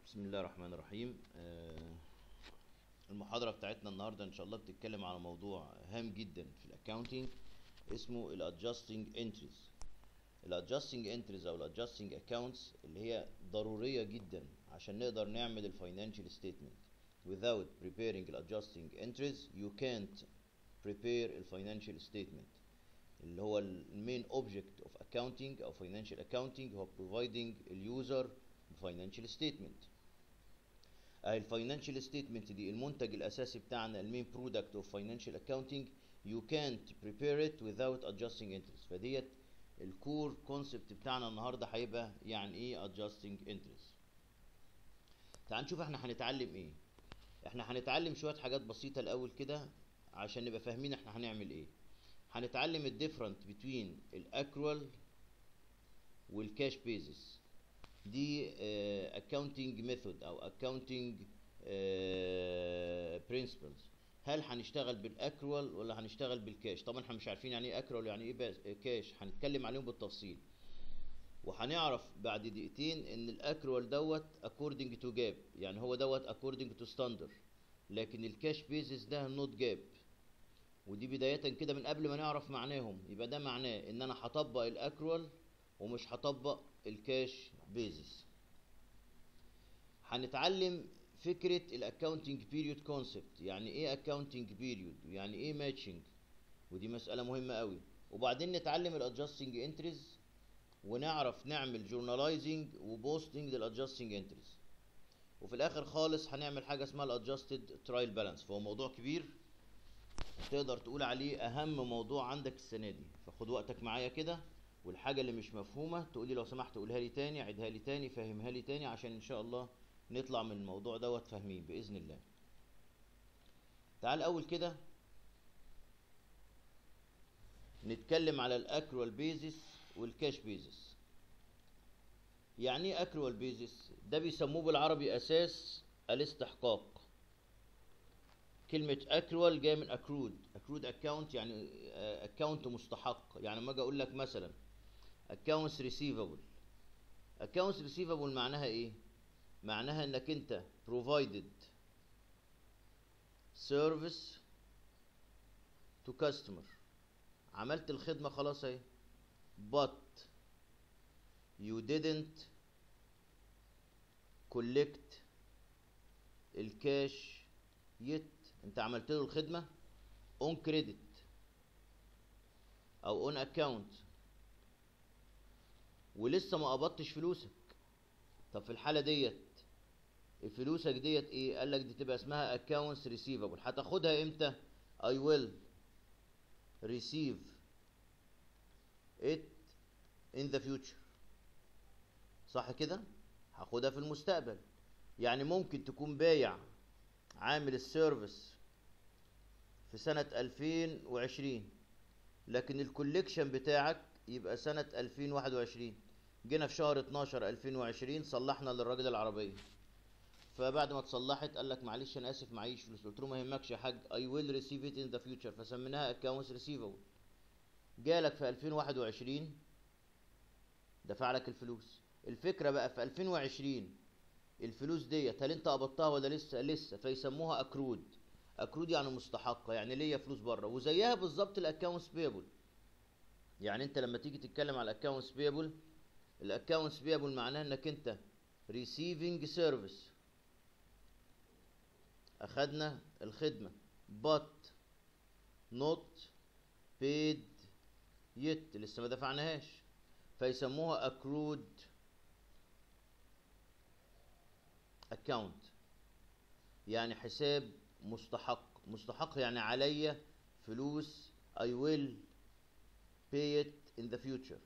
بسم الله الرحمن الرحيم آه، المحاضرة بتاعتنا النهاردة إن شاء الله بتتكلم على موضوع هام جدا في الأكاونتينج اسمه ال adjusting entries ال adjusting entries أو ال adjusting accounts اللي هي ضرورية جدا عشان نقدر نعمل ال financial statement without preparing ال adjusting entries you can't prepare ال financial statement اللي هو المين object of accounting أو financial accounting هو providing اليوزر financial statement اهي الفاينانشال ستيتمنت دي المنتج الاساسي بتاعنا المين برودكت اوف فاينانشال اكاونتنج يو كانت بريبير ات without adjusting interest فديت الكور كونسبت بتاعنا النهارده هيبقى يعني ايه adjusting interest تعال نشوف احنا هنتعلم ايه احنا هنتعلم شويه حاجات بسيطه الاول كده عشان نبقى فاهمين احنا هنعمل ايه هنتعلم الديفرنت بين الاكروال والكاش بيزس دي اكاونتنج ميثود او اكاونتنج برنسبلز هل هنشتغل بالاكروال ولا هنشتغل بالكاش طبعا احنا مش عارفين يعني ايه اكروال يعني ايه كاش هنتكلم عليهم بالتفصيل وهنعرف بعد دقيقتين ان الاكروال دوت according to جاب يعني هو دوت according to standard لكن الكاش بيزس ده نوت جاب ودي بداية كده من قبل ما نعرف معناهم يبقى ده معناه ان انا هطبق الاكروال ومش هطبق الكاش بيزس هنتعلم فكرة الاكاونتنج بيريود كونسبت يعني ايه اكاونتنج بيريود يعني ايه ماتشنج ودي مسألة مهمة قوي وبعدين نتعلم الادجستنج انتريز ونعرف نعمل جورناليزنج وبوستنج للادجستنج انتريز وفي الاخر خالص هنعمل حاجة اسمها الادجستد ترايل بالانس فهو موضوع كبير تقدر تقول عليه اهم موضوع عندك السنة دي فخد وقتك معايا كده والحاجة اللي مش مفهومة تقولي لو سمحت قولها لي تاني عيدها لي تاني فهمها لي تاني عشان ان شاء الله نطلع من الموضوع دوت فاهمين بإذن الله تعال أول كده نتكلم على الأكروال بيزس والكاش بيزس يعني ايه أكروال بيزس ده بيسموه بالعربي أساس الاستحقاق كلمة أكروال جاية من أكرود أكرود أكاونت يعني أكاونت مستحق يعني لما أجي أقول لك مثلا accounts receivable accounts receivable معناها ايه معناها انك انت provided service to customer عملت الخدمة خلاص اهي but you didn't collect الكاش yet انت عملت له الخدمة on credit او on account ولسه ما قبضتش فلوسك طب في الحالة ديت فلوسك ديت ايه قال لك دي تبقى اسمها accounts receivable هتاخدها امتى I will receive it in the future صح كده هاخدها في المستقبل يعني ممكن تكون بايع عامل السيرفيس في سنة 2020 لكن الكوليكشن بتاعك يبقى سنة 2021 جينا في شهر 12 2020 صلحنا للراجل العربية فبعد ما اتصلحت قال لك معلش انا اسف معيش فلوس قلت له ما يهمكش يا حاج I will receive it in the future فسميناها accounts receivable جالك في 2021 دفع لك الفلوس الفكرة بقى في 2020 الفلوس ديت هل انت قبضتها ولا لسه لسه فيسموها اكرود اكرود يعني مستحقة يعني ليا فلوس بره وزيها بالظبط الاكونتس بيبل يعني انت لما تيجي تتكلم على الاكونتس بيبل الاكونتس بيبل معناه انك انت receiving service اخدنا الخدمة but not paid yet لسه ما دفعناهاش فيسموها accrued account يعني حساب مستحق مستحق يعني عليا فلوس I will pay it in the future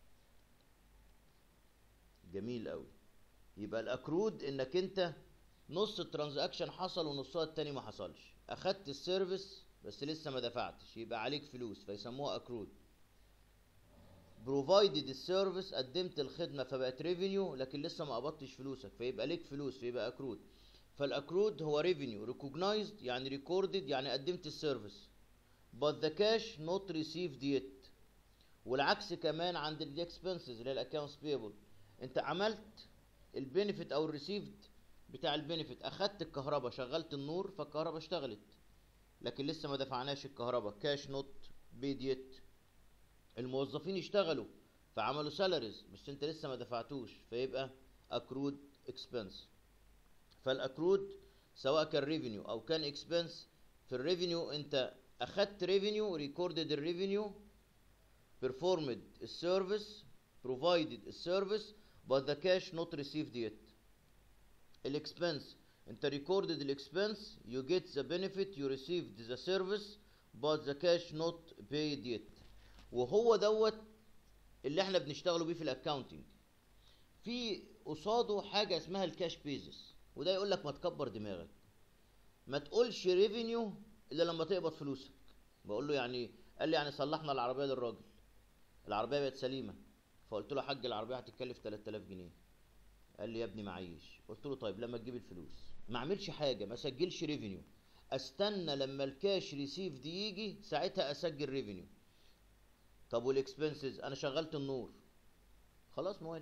جميل قوي يبقى الاكرود انك انت نص الترانزاكشن حصل ونصها التاني ما حصلش اخدت السيرفيس بس لسه ما دفعتش يبقى عليك فلوس فيسموها اكرود بروفايدد السيرفيس قدمت الخدمه فبقت ريفينيو لكن لسه ما قبضتش فلوسك فيبقى ليك فلوس فيبقى اكرود فالاكرود هو ريفينيو ريكوجنايزد يعني ريكوردد يعني قدمت السيرفيس but the cash not received yet والعكس كمان عند الاكسبنسز اللي هي الاكونتس بيبل انت عملت البينفيت او الريسيفد بتاع البنفيت اخدت الكهرباء شغلت النور فالكهرباء اشتغلت لكن لسه ما دفعناش الكهرباء كاش نوت بيد يت الموظفين اشتغلوا فعملوا سالاريز بس انت لسه ما دفعتوش فيبقى اكرود اكسبنس فالاكرود سواء كان ريفينيو او كان اكسبنس في الريفينيو انت اخدت ريفينيو ريكوردد الريفينيو performed السيرفيس provided السيرفيس but the cash not received yet الاكسبنس انت recorded الاكسبنس you get the benefit you received the service but the cash not paid yet وهو دوت اللي احنا بنشتغلوا بيه في الاكاونتنج في قصاده حاجه اسمها الكاش بيزس وده يقول لك ما تكبر دماغك ما تقولش ريفينيو الا لما تقبض فلوسك بقول له يعني قال لي يعني صلحنا العربيه للراجل العربيه بقت سليمه فقلت له يا حاج العربيه هتتكلف 3000 جنيه قال لي يا ابني معيش قلت له طيب لما تجيب الفلوس ما اعملش حاجه ما اسجلش ريفينيو استنى لما الكاش ريسيف دي يجي ساعتها اسجل ريفينيو طب والاكسبنسز انا شغلت النور خلاص موالي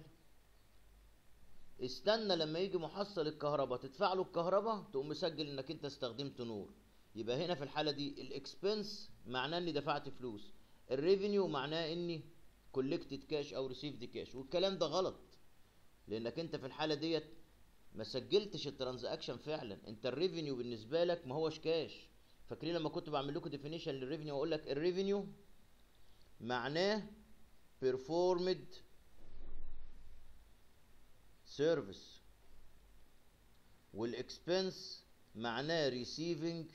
استنى لما يجي محصل الكهرباء تدفع له الكهرباء تقوم مسجل انك انت استخدمت نور يبقى هنا في الحاله دي الاكسبنس معناه اني دفعت فلوس الريفينيو معناه اني كولكتد كاش او ريسيفد كاش والكلام ده غلط لانك انت في الحاله ديت ما سجلتش الترانزاكشن فعلا انت الريفينيو بالنسبه لك ما هوش كاش فاكرين لما كنت بعمل لكم ديفينيشن للريفينيو واقول لك الريفينيو معناه performed service والاكسبنس معناه receiving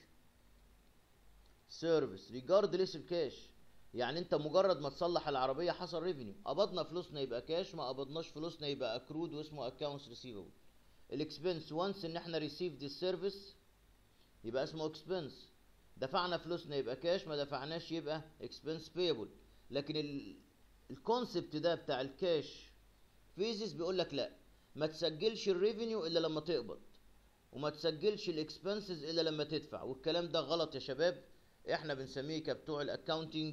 service regardless الكاش يعني انت مجرد ما تصلح العربيه حصل ريفينيو قبضنا فلوسنا يبقى كاش ما قبضناش فلوسنا يبقى اكرود واسمه اكونتس ريسيفبل الاكسبنس وانس ان احنا ريسيفد السيرفيس يبقى اسمه اكسبنس دفعنا فلوسنا يبقى كاش ما دفعناش يبقى اكسبنس بيبل لكن الكونسبت ده بتاع الكاش فيزيس بيقول لك لا ما تسجلش الريفينيو الا لما تقبض وما تسجلش الاكسبنسز الا لما تدفع والكلام ده غلط يا شباب احنا بنسميه كبتوع الاكاونتنج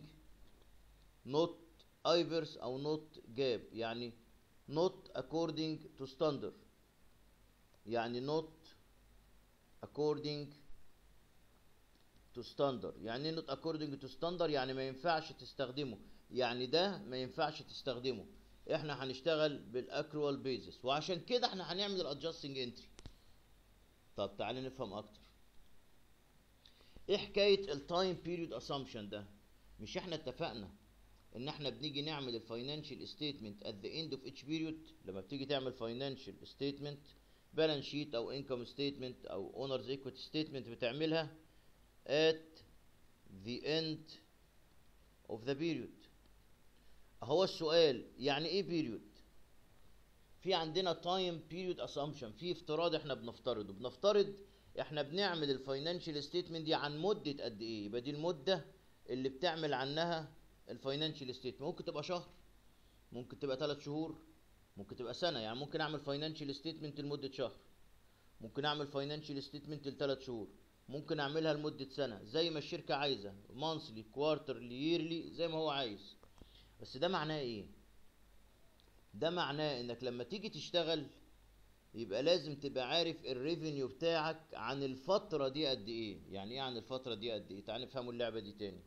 نوت ايفرس او نوت جاب يعني not according to standard يعني not according to standard يعني ايه not according to standard يعني ما ينفعش تستخدمه يعني ده ما ينفعش تستخدمه احنا هنشتغل بالاكروال بيزس وعشان كده احنا هنعمل الادجستنج انتري طب تعالى نفهم اكتر ايه حكايه التايم بيريود اسامبشن ده مش احنا اتفقنا ان احنا بنيجي نعمل الفاينانشال ستيتمنت ات ذا اند اوف اتش بيريود لما بتيجي تعمل فاينانشال ستيتمنت بالانس شيت او انكم ستيتمنت او اونرز ايكويتي ستيتمنت بتعملها at the end of the period هو السؤال يعني ايه period في عندنا time period assumption في افتراض احنا بنفترضه بنفترض احنا بنعمل الفاينانشال ستيتمنت دي عن مدة قد ايه يبقى دي المدة اللي بتعمل عنها الفاينانشال ستيتمنت ممكن تبقى شهر ممكن تبقى ثلاث شهور ممكن تبقى سنة يعني ممكن اعمل فاينانشال ستيتمنت لمدة شهر ممكن اعمل فاينانشال ستيتمنت لثلاث شهور ممكن اعملها لمدة سنة زي ما الشركة عايزة مانثلي كوارترلي ييرلي زي ما هو عايز بس ده معناه ايه ده معناه انك لما تيجي تشتغل يبقى لازم تبقى عارف الريفينيو بتاعك عن الفترة دي قد ايه يعني ايه عن الفترة دي قد ايه تعال نفهموا اللعبة دي تاني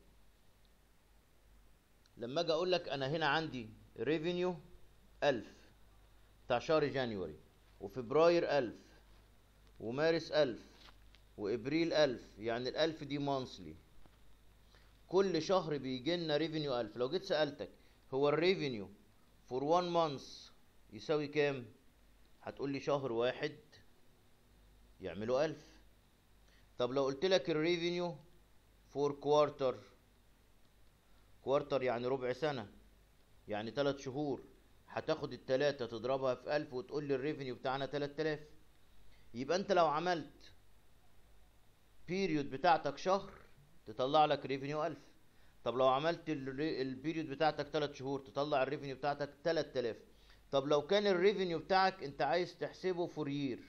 لما اجي اقول لك انا هنا عندي ريفينيو ألف بتاع شهر جانيوري وفبراير ألف ومارس ألف وابريل ألف يعني الألف دي مانثلي كل شهر بيجي لنا ريفينيو ألف لو جيت سألتك هو الريفينيو فور وان مانث يساوي كام هتقول لي شهر واحد يعملوا ألف طب لو قلت لك الريفينيو فور كوارتر كوارتر يعني ربع سنة يعني تلات شهور هتاخد التلاتة تضربها في ألف وتقول لي الريفينيو بتاعنا تلات آلاف يبقى انت لو عملت بيريود بتاعتك شهر تطلع لك ريفينيو ألف طب لو عملت البيريود بتاعتك تلات شهور تطلع الريفينيو بتاعتك تلات آلاف طب لو كان الريفينيو بتاعك انت عايز تحسبه فور يير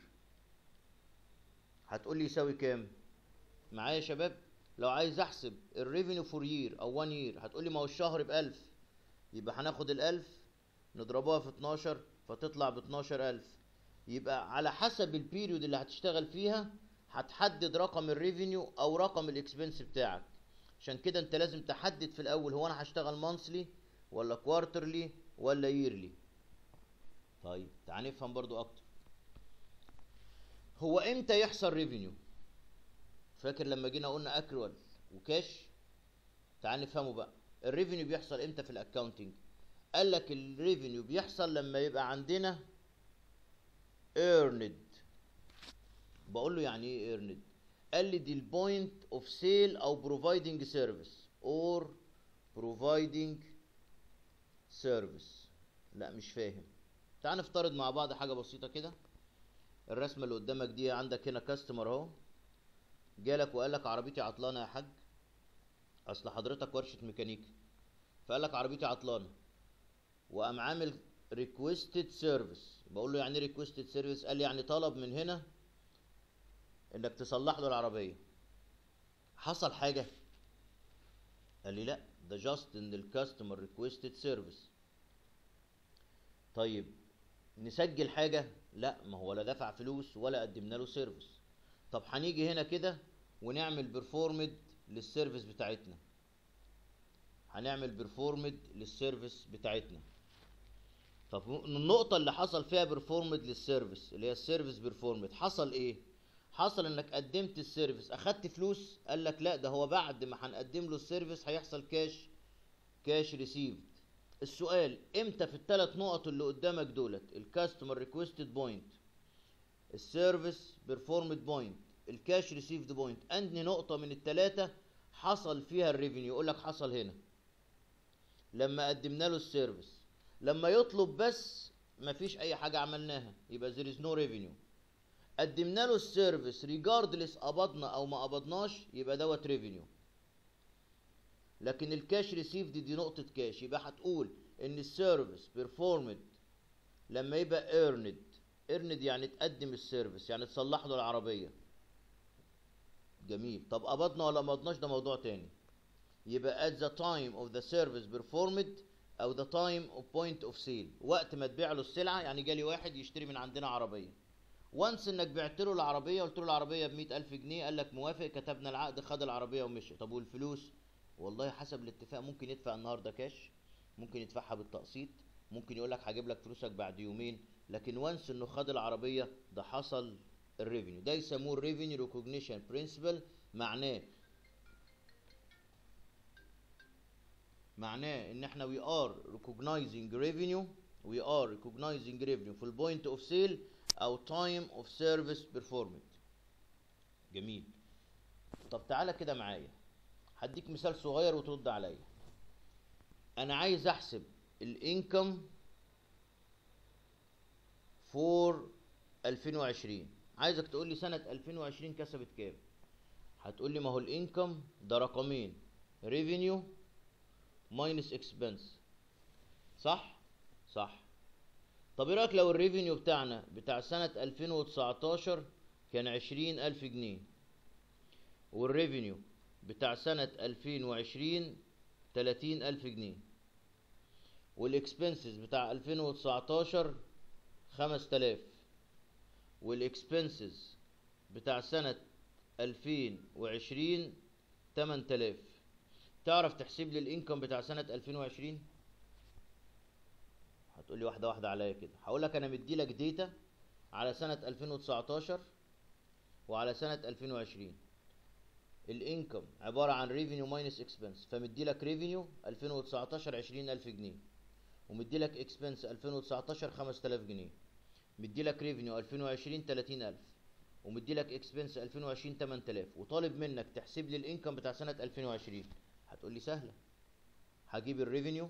هتقول لي يساوي كام معايا يا شباب لو عايز احسب الريفينيو فور يير او 1 يير هتقول لي ما هو الشهر بألف يبقى هناخد الألف نضربوها في 12 فتطلع ب 12000 يبقى على حسب البيريود اللي هتشتغل فيها هتحدد رقم الريفينيو او رقم الاكسبنس بتاعك عشان كده انت لازم تحدد في الاول هو انا هشتغل مانثلي ولا كوارترلي ولا ييرلي طيب تعال نفهم برضو اكتر هو امتى يحصل ريفينيو فاكر لما جينا قلنا اكروال وكاش تعال نفهمه بقى الريفينيو بيحصل امتى في الاكاونتنج قال لك الريفينيو بيحصل لما يبقى عندنا earned بقول له يعني ايه earned قال لي دي البوينت اوف سيل او providing سيرفيس اور providing سيرفيس لا مش فاهم تعال نفترض مع بعض حاجه بسيطه كده الرسمه اللي قدامك دي عندك هنا كاستمر اهو جالك وقال لك عربيتي عطلانه يا حاج اصل حضرتك ورشه ميكانيكا فقال لك عربيتي عطلانه وقام عامل ريكويستد سيرفيس بقول له يعني ايه ريكويستد سيرفيس قال لي يعني طلب من هنا انك تصلح له العربيه حصل حاجه قال لي لا ده جاست ان الكاستمر ريكويستد سيرفيس طيب نسجل حاجه لا ما هو لا دفع فلوس ولا قدمنا له سيرفيس طب هنيجي هنا كده ونعمل بيرفورمد للسيرفيس بتاعتنا هنعمل بيرفورمد للسيرفيس بتاعتنا طب النقطة اللي حصل فيها بيرفورمد للسيرفيس اللي هي السيرفيس بيرفورمد حصل ايه؟ حصل انك قدمت السيرفيس اخدت فلوس قال لك لا ده هو بعد ما هنقدم له السيرفيس هيحصل كاش كاش ريسيفد السؤال امتى في الثلاث نقط اللي قدامك دولت الكاستمر ريكويستد بوينت السيرفيس بيرفورمد بوينت الكاش ريسيفد بوينت انهي نقطة من الثلاثة حصل فيها الريفينيو يقول لك حصل هنا لما قدمنا له السيرفيس لما يطلب بس مفيش اي حاجه عملناها يبقى there is no revenue قدمنا له السيرفيس ريجاردلس قبضنا او ما قبضناش يبقى دوت ريفينيو لكن الكاش ريسيفد دي نقطه كاش يبقى هتقول ان السيرفيس بيرفورمد لما يبقى ايرند ايرند يعني تقدم السيرفيس يعني تصلح له العربيه جميل طب قبضنا ولا ما قبضناش ده موضوع تاني يبقى at the time of the service performed او the time of point of sale وقت ما تبيع له السلعه يعني جالي واحد يشتري من عندنا عربيه وانس انك بعت له العربيه قلت له العربيه ب ألف جنيه قال لك موافق كتبنا العقد خد العربيه ومشي طب والفلوس والله حسب الاتفاق ممكن يدفع النهارده كاش ممكن يدفعها بالتقسيط ممكن يقول لك هجيب لك فلوسك بعد يومين لكن وانس انه خد العربيه ده حصل الريفينيو ده يسموه الريفينيو ريكوجنيشن برنسبل معناه معناه ان احنا we are recognizing revenue we are recognizing revenue في البوينت اوف سيل او time of service performed جميل طب تعالى كده معايا هديك مثال صغير وترد عليا انا عايز احسب الانكم فور 2020 عايزك تقول لي سنة 2020 كسبت كام هتقول لي ما هو الانكم ده رقمين revenue ماينس اكسبنس صح صح طب ايه رايك لو الريفينيو بتاعنا بتاع سنة 2019 كان عشرين ألف جنيه والريفينيو بتاع سنة 2020 تلاتين ألف جنيه والاكسبنسز بتاع 2019 خمس تلاف والاكسبنسز بتاع سنة 2020 تمن تلاف تعرف تحسب لي الانكم بتاع سنة 2020 هتقول لي واحدة واحدة عليا كده هقول لك انا مدي لك ديتا على سنة 2019 وعلى سنة 2020 الانكم عبارة عن ريفينيو ماينس اكسبنس فمدي لك ريفينيو 2019 20000 جنيه ومدي لك اكسبنس 2019 5000 جنيه مدي لك ريفينيو 2020 30000 ومدي لك اكسبنس 2020 8000 وطالب منك تحسب لي الانكم بتاع سنة 2020 هتقول لي سهلة هجيب الريفينيو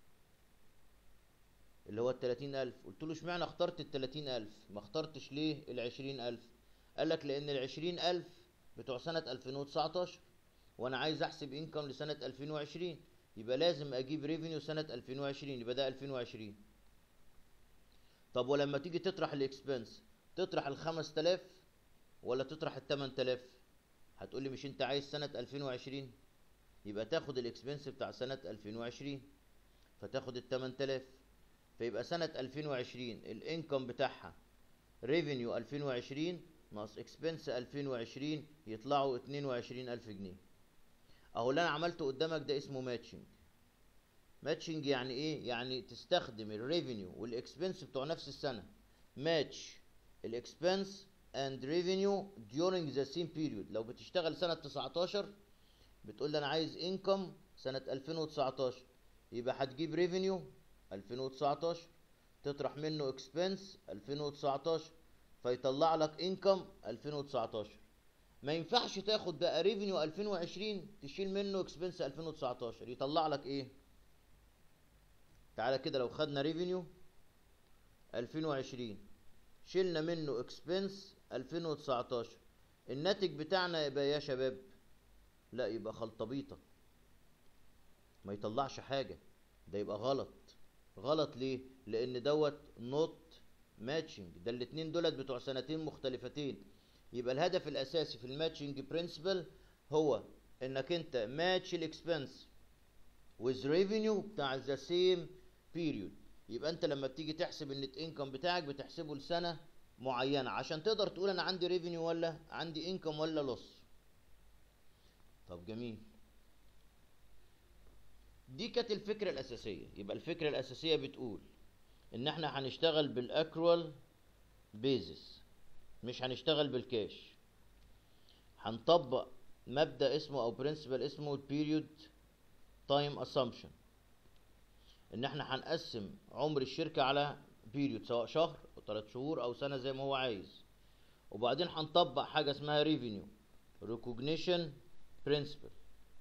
اللي هو ال 30000 قلت له اشمعنى اخترت ال 30000 ما اخترتش ليه ال 20000 قال لك لان ال 20000 بتوع سنة 2019 وانا عايز احسب انكم لسنة 2020 يبقى لازم اجيب ريفينيو سنة 2020 يبقى ده 2020 طب ولما تيجي تطرح الاكسبنس تطرح ال 5000 ولا تطرح ال 8000 هتقول لي مش انت عايز سنة 2020 يبقى تاخد الاكسبنس بتاع سنة 2020 فتاخد ال 8000 فيبقى سنة 2020 الانكم بتاعها revenue 2020 ناقص expense 2020 يطلعوا 22000 جنيه اهو اللي انا عملته قدامك ده اسمه ماتشنج ماتشنج يعني ايه يعني تستخدم الريفينيو والاكسبنس بتوع نفس السنه ماتش الاكسبنس اند ريفينيو during the same period لو بتشتغل سنه 19 بتقول لي انا عايز انكم سنه 2019 يبقى هتجيب ريفينيو 2019 تطرح منه اكسبنس 2019 فيطلع لك انكم 2019 ما ينفعش تاخد بقى ريفينيو 2020 تشيل منه اكسبنس 2019 يطلع لك ايه تعالى كده لو خدنا ريفينيو 2020 شلنا منه اكسبنس 2019 الناتج بتاعنا يبقى يا شباب لا يبقى خلطبيطه ما يطلعش حاجه ده يبقى غلط غلط ليه لان دوت نوت ماتشنج ده الاتنين دولت بتوع سنتين مختلفتين يبقى الهدف الاساسي في الماتشنج برنسبل هو انك انت ماتش الاكسبنس with revenue بتاع ذا سيم بيريود يبقى انت لما بتيجي تحسب النت انكم بتاعك بتحسبه لسنه معينه عشان تقدر تقول انا عندي ريفينيو ولا عندي انكم ولا لوس طب جميل دي كانت الفكره الاساسيه يبقى الفكره الاساسيه بتقول ان احنا هنشتغل بالاكروال بيزس مش هنشتغل بالكاش هنطبق مبدا اسمه او برنسبل اسمه البيريود تايم اسامبشن ان احنا هنقسم عمر الشركه على بيريود سواء شهر او ثلاث شهور او سنه زي ما هو عايز وبعدين هنطبق حاجه اسمها ريفينيو ريكوجنيشن برنسبل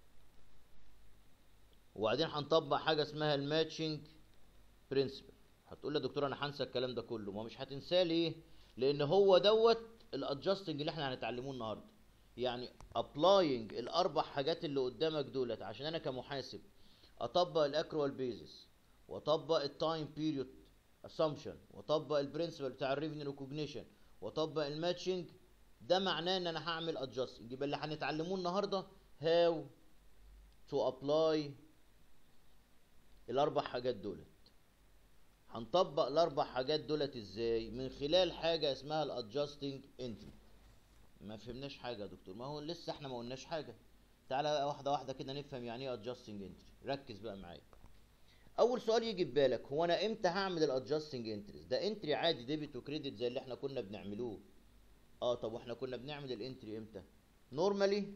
وبعدين هنطبق حاجه اسمها الماتشنج برنسبل هتقول لي يا دكتور انا هنسى الكلام ده كله ما مش هتنساه ليه لان هو دوت الادجستنج اللي احنا هنتعلموه النهارده يعني ابلاينج الاربع حاجات اللي قدامك دولت عشان انا كمحاسب اطبق الاكروال بيزس واطبق التايم بيريود اسامبشن واطبق البرنسبل بتاع الريفينيو ريكوجنيشن واطبق الماتشنج ده معناه ان انا هعمل ادجستنج يبقى اللي هنتعلموه النهارده هاو تو ابلاي الاربع حاجات دولت هنطبق الاربع حاجات دولت ازاي من خلال حاجه اسمها الادجستنج انتري ما فهمناش حاجه يا دكتور ما هو لسه احنا ما قلناش حاجه تعالى بقى واحده واحده كده نفهم يعني ايه ادجستنج انتري ركز بقى معايا اول سؤال يجي في بالك هو انا امتى هعمل الادجستنج انتريز ده انتري عادي ديبت وكريدت زي اللي احنا كنا بنعملوه اه طب واحنا كنا بنعمل الانتري امتى نورمالي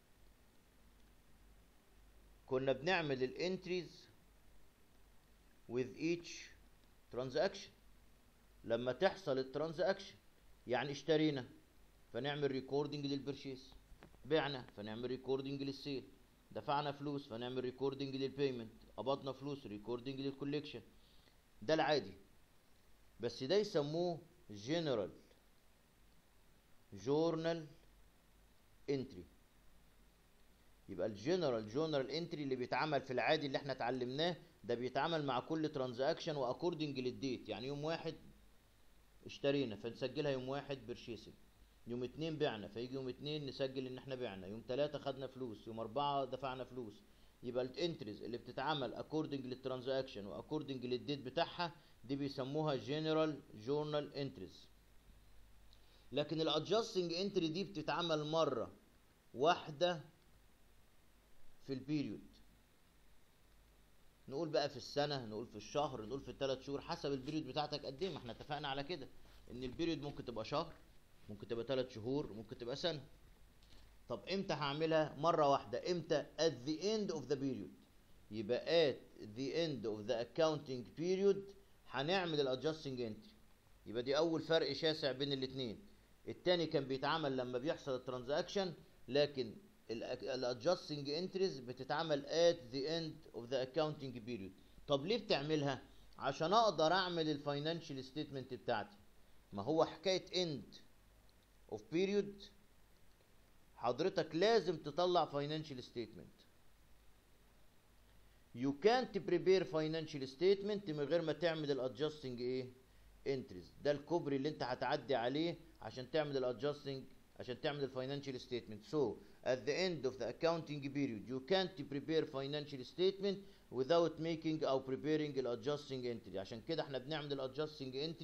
كنا بنعمل الانتريز with each transaction لما تحصل الترانزاكشن يعني اشترينا فنعمل ريكوردنج للبرشيس بعنا فنعمل ريكوردنج للسيل دفعنا فلوس فنعمل ريكوردنج للبيمنت قبضنا فلوس ريكوردنج للكوليكشن ده العادي بس ده يسموه جنرال جورنال انتري يبقى الجنرال جورنال انتري اللي بيتعمل في العادي اللي احنا اتعلمناه ده بيتعمل مع كل ترانزاكشن واكوردنج للديت يعني يوم واحد اشترينا فنسجلها يوم واحد برشيسنج يوم اتنين بعنا فيجي يوم اتنين نسجل ان احنا بعنا يوم تلاتة خدنا فلوس يوم اربعة دفعنا فلوس يبقى الانتريز اللي بتتعمل اكوردنج للترانزاكشن واكوردنج للديت بتاعها دي بيسموها جنرال جورنال انتريز لكن الادجستنج انتري دي بتتعمل مره واحده في البيريود نقول بقى في السنه نقول في الشهر نقول في الثلاث شهور حسب البيريود بتاعتك قد ايه ما احنا اتفقنا على كده ان البيريود ممكن تبقى شهر ممكن تبقى ثلاث شهور ممكن تبقى سنه طب امتى هعملها مره واحده امتى at the end of the period يبقى at the end of the accounting period هنعمل الادجستنج انتري يبقى دي اول فرق شاسع بين الاثنين التاني كان بيتعمل لما بيحصل الترانزاكشن لكن الادجستنج انتريز بتتعمل at the end of the accounting period طب ليه بتعملها عشان اقدر اعمل الفاينانشال ستيتمنت بتاعتي ما هو حكايه end of period حضرتك لازم تطلع financial statement you can't prepare financial statement من غير ما تعمل الادجستنج ايه entries ده الكوبري اللي انت هتعدي عليه عشان تعمل الادجستنج عشان تعمل الفاينانشال ستيتمنت so at the end of the accounting period you can't prepare financial statement without making او preparing الادجستنج entry عشان كده احنا بنعمل الادجستنج entry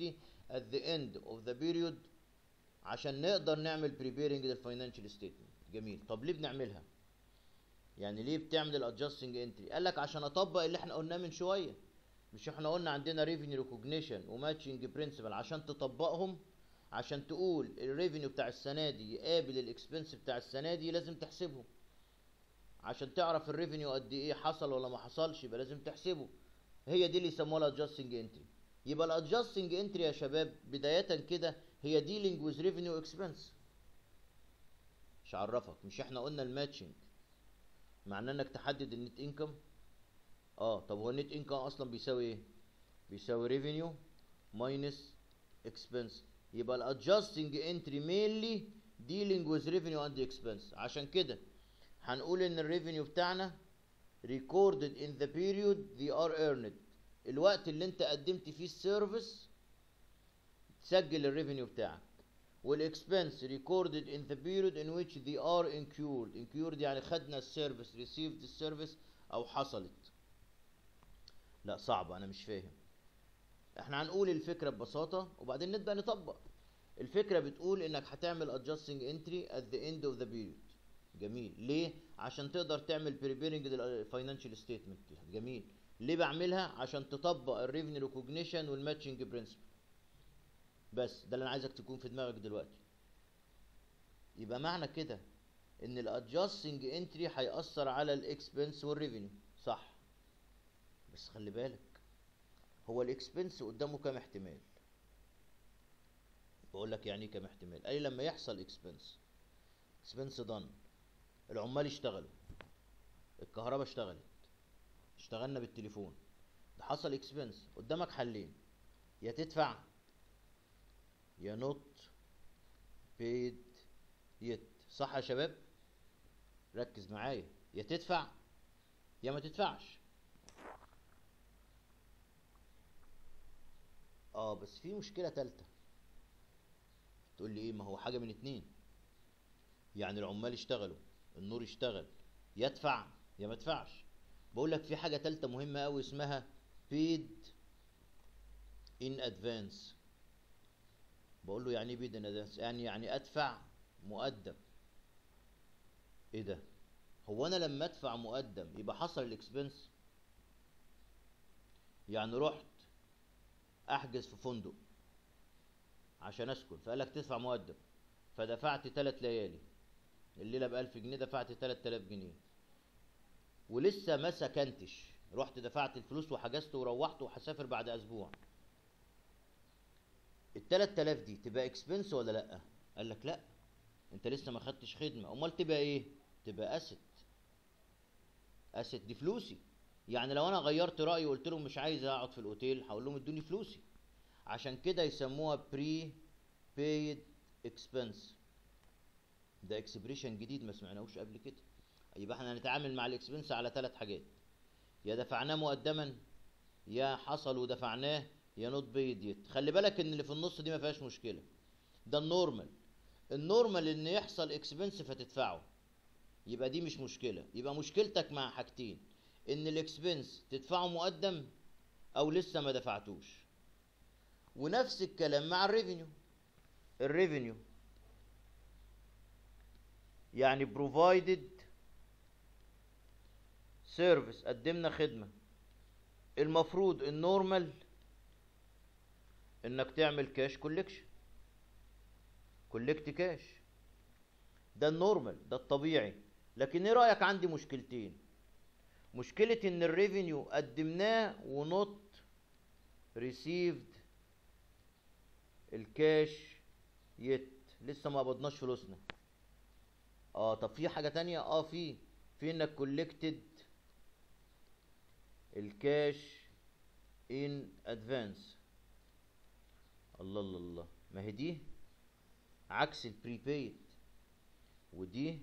at the end of the period عشان نقدر نعمل preparing للفاينانشال statement جميل طب ليه بنعملها يعني ليه بتعمل الادجستنج انتري قال لك عشان اطبق اللي احنا قلناه من شويه مش احنا قلنا عندنا ريفينيو ريكوجنيشن وماتشنج برنسبل عشان تطبقهم عشان تقول الريفينيو بتاع السنه دي يقابل الاكسبنس بتاع السنه دي لازم تحسبهم عشان تعرف الريفينيو قد ايه حصل ولا ما حصلش يبقى لازم تحسبه هي دي اللي يسموها الادجستنج انتري يبقى الادجستنج انتري يا شباب بدايه كده هي ديلينج وذ ريفينيو اكسبنس مش عرفك مش احنا قلنا الماتشنج معناه انك تحدد النت انكم اه طب هو النت انكم اصلا بيساوي ايه بيساوي ريفينيو ماينس اكسبنس يبقى الادجستنج انتري مينلي ديلينج وذ ريفينيو اند اكسبنس عشان كده هنقول ان الريفينيو بتاعنا recorded in the period they are earned الوقت اللي انت قدمت فيه السيرفيس تسجل الريفينيو بتاعك والاكسبنس recorded in the period in which they are incurred incurred يعني خدنا السيرفيس received السيرفيس او حصلت لا صعب انا مش فاهم احنا هنقول الفكره ببساطه وبعدين نبدا نطبق الفكره بتقول انك هتعمل adjusting entry at the end of the period جميل ليه عشان تقدر تعمل preparing للفاينانشال ستيتمنت جميل ليه بعملها عشان تطبق الريفينيو ريكوجنيشن والماتشنج برنسبل بس ده اللي انا عايزك تكون في دماغك دلوقتي يبقى معنى كده ان الادجستنج انتري هيأثر على الاكسبنس والريفينيو صح بس خلي بالك هو الاكسبنس قدامه كام احتمال بقول لك يعني ايه كام احتمال قال لي لما يحصل اكسبنس اكسبنس دان العمال اشتغلوا الكهرباء اشتغلت اشتغلنا بالتليفون ده حصل اكسبنس قدامك حلين يا تدفع يا نوت بيد يت صح يا شباب ركز معايا يا تدفع يا ما تدفعش اه بس في مشكلة تالتة تقول لي ايه ما هو حاجة من اتنين يعني العمال اشتغلوا النور اشتغل يدفع يا ما ادفعش بقول لك في حاجة تالتة مهمة قوي اسمها paid in advance بقول له يعني ايه paid in advance يعني يعني ادفع مقدم ايه ده هو انا لما ادفع مقدم يبقى حصل الاكسبنس يعني رحت احجز في فندق عشان اسكن فقال لك تدفع مقدم فدفعت تلات ليالي الليله بألف جنيه دفعت تلات تلاف جنيه ولسه ما سكنتش رحت دفعت الفلوس وحجزت وروحت وهسافر بعد اسبوع التلات تلاف دي تبقى اكسبنس ولا لا قال لك لا انت لسه ما خدتش خدمه امال تبقى ايه تبقى اسيت اسيت دي فلوسي يعني لو انا غيرت رايي وقلت لهم مش عايز اقعد في الاوتيل هقول لهم ادوني فلوسي عشان كده يسموها بري paid expense ده اكسبريشن جديد ما سمعناهوش قبل كده يبقى احنا هنتعامل مع الاكسبنس على ثلاث حاجات يا دفعناه مقدما يا حصل ودفعناه يا نوت بيد يت خلي بالك ان اللي في النص دي ما فيهاش مشكله ده النورمال النورمال ان يحصل اكسبنس فتدفعه يبقى دي مش مشكله يبقى مشكلتك مع حاجتين ان الاكسبنس تدفعه مقدم او لسه ما دفعتوش ونفس الكلام مع الريفينيو الريفينيو يعني provided سيرفيس قدمنا خدمة المفروض النورمال انك تعمل كاش كولكشن كولكت كاش ده النورمال ده الطبيعي لكن ايه رأيك عندي مشكلتين مشكلة ان الريفينيو قدمناه ونوت ريسيفد الكاش يت لسه ما قبضناش فلوسنا اه طب في حاجة تانية اه في في انك كولكتد الكاش ان ادفانس الله الله الله ما هي دي عكس البريبيد ودي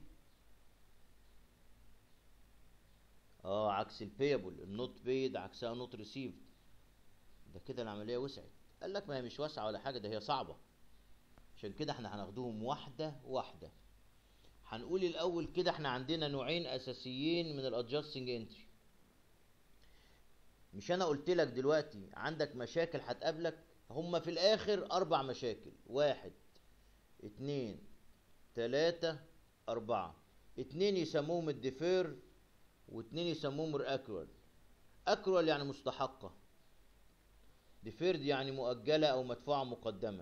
اه عكس البيبل النوت بيد عكسها نوت ريسيفد ده كده العمليه وسعت قال لك ما هي مش واسعه ولا حاجه ده هي صعبه عشان كده احنا هناخدهم واحده واحده هنقول الاول كده احنا عندنا نوعين اساسيين من الادجستنج انتري مش انا قلت لك دلوقتي عندك مشاكل هتقابلك هما في الاخر اربع مشاكل واحد اتنين تلاتة اربعة اتنين يسموهم الديفير واتنين يسموهم الاكروال اكروال يعني مستحقة ديفيرد يعني مؤجلة او مدفوعة مقدما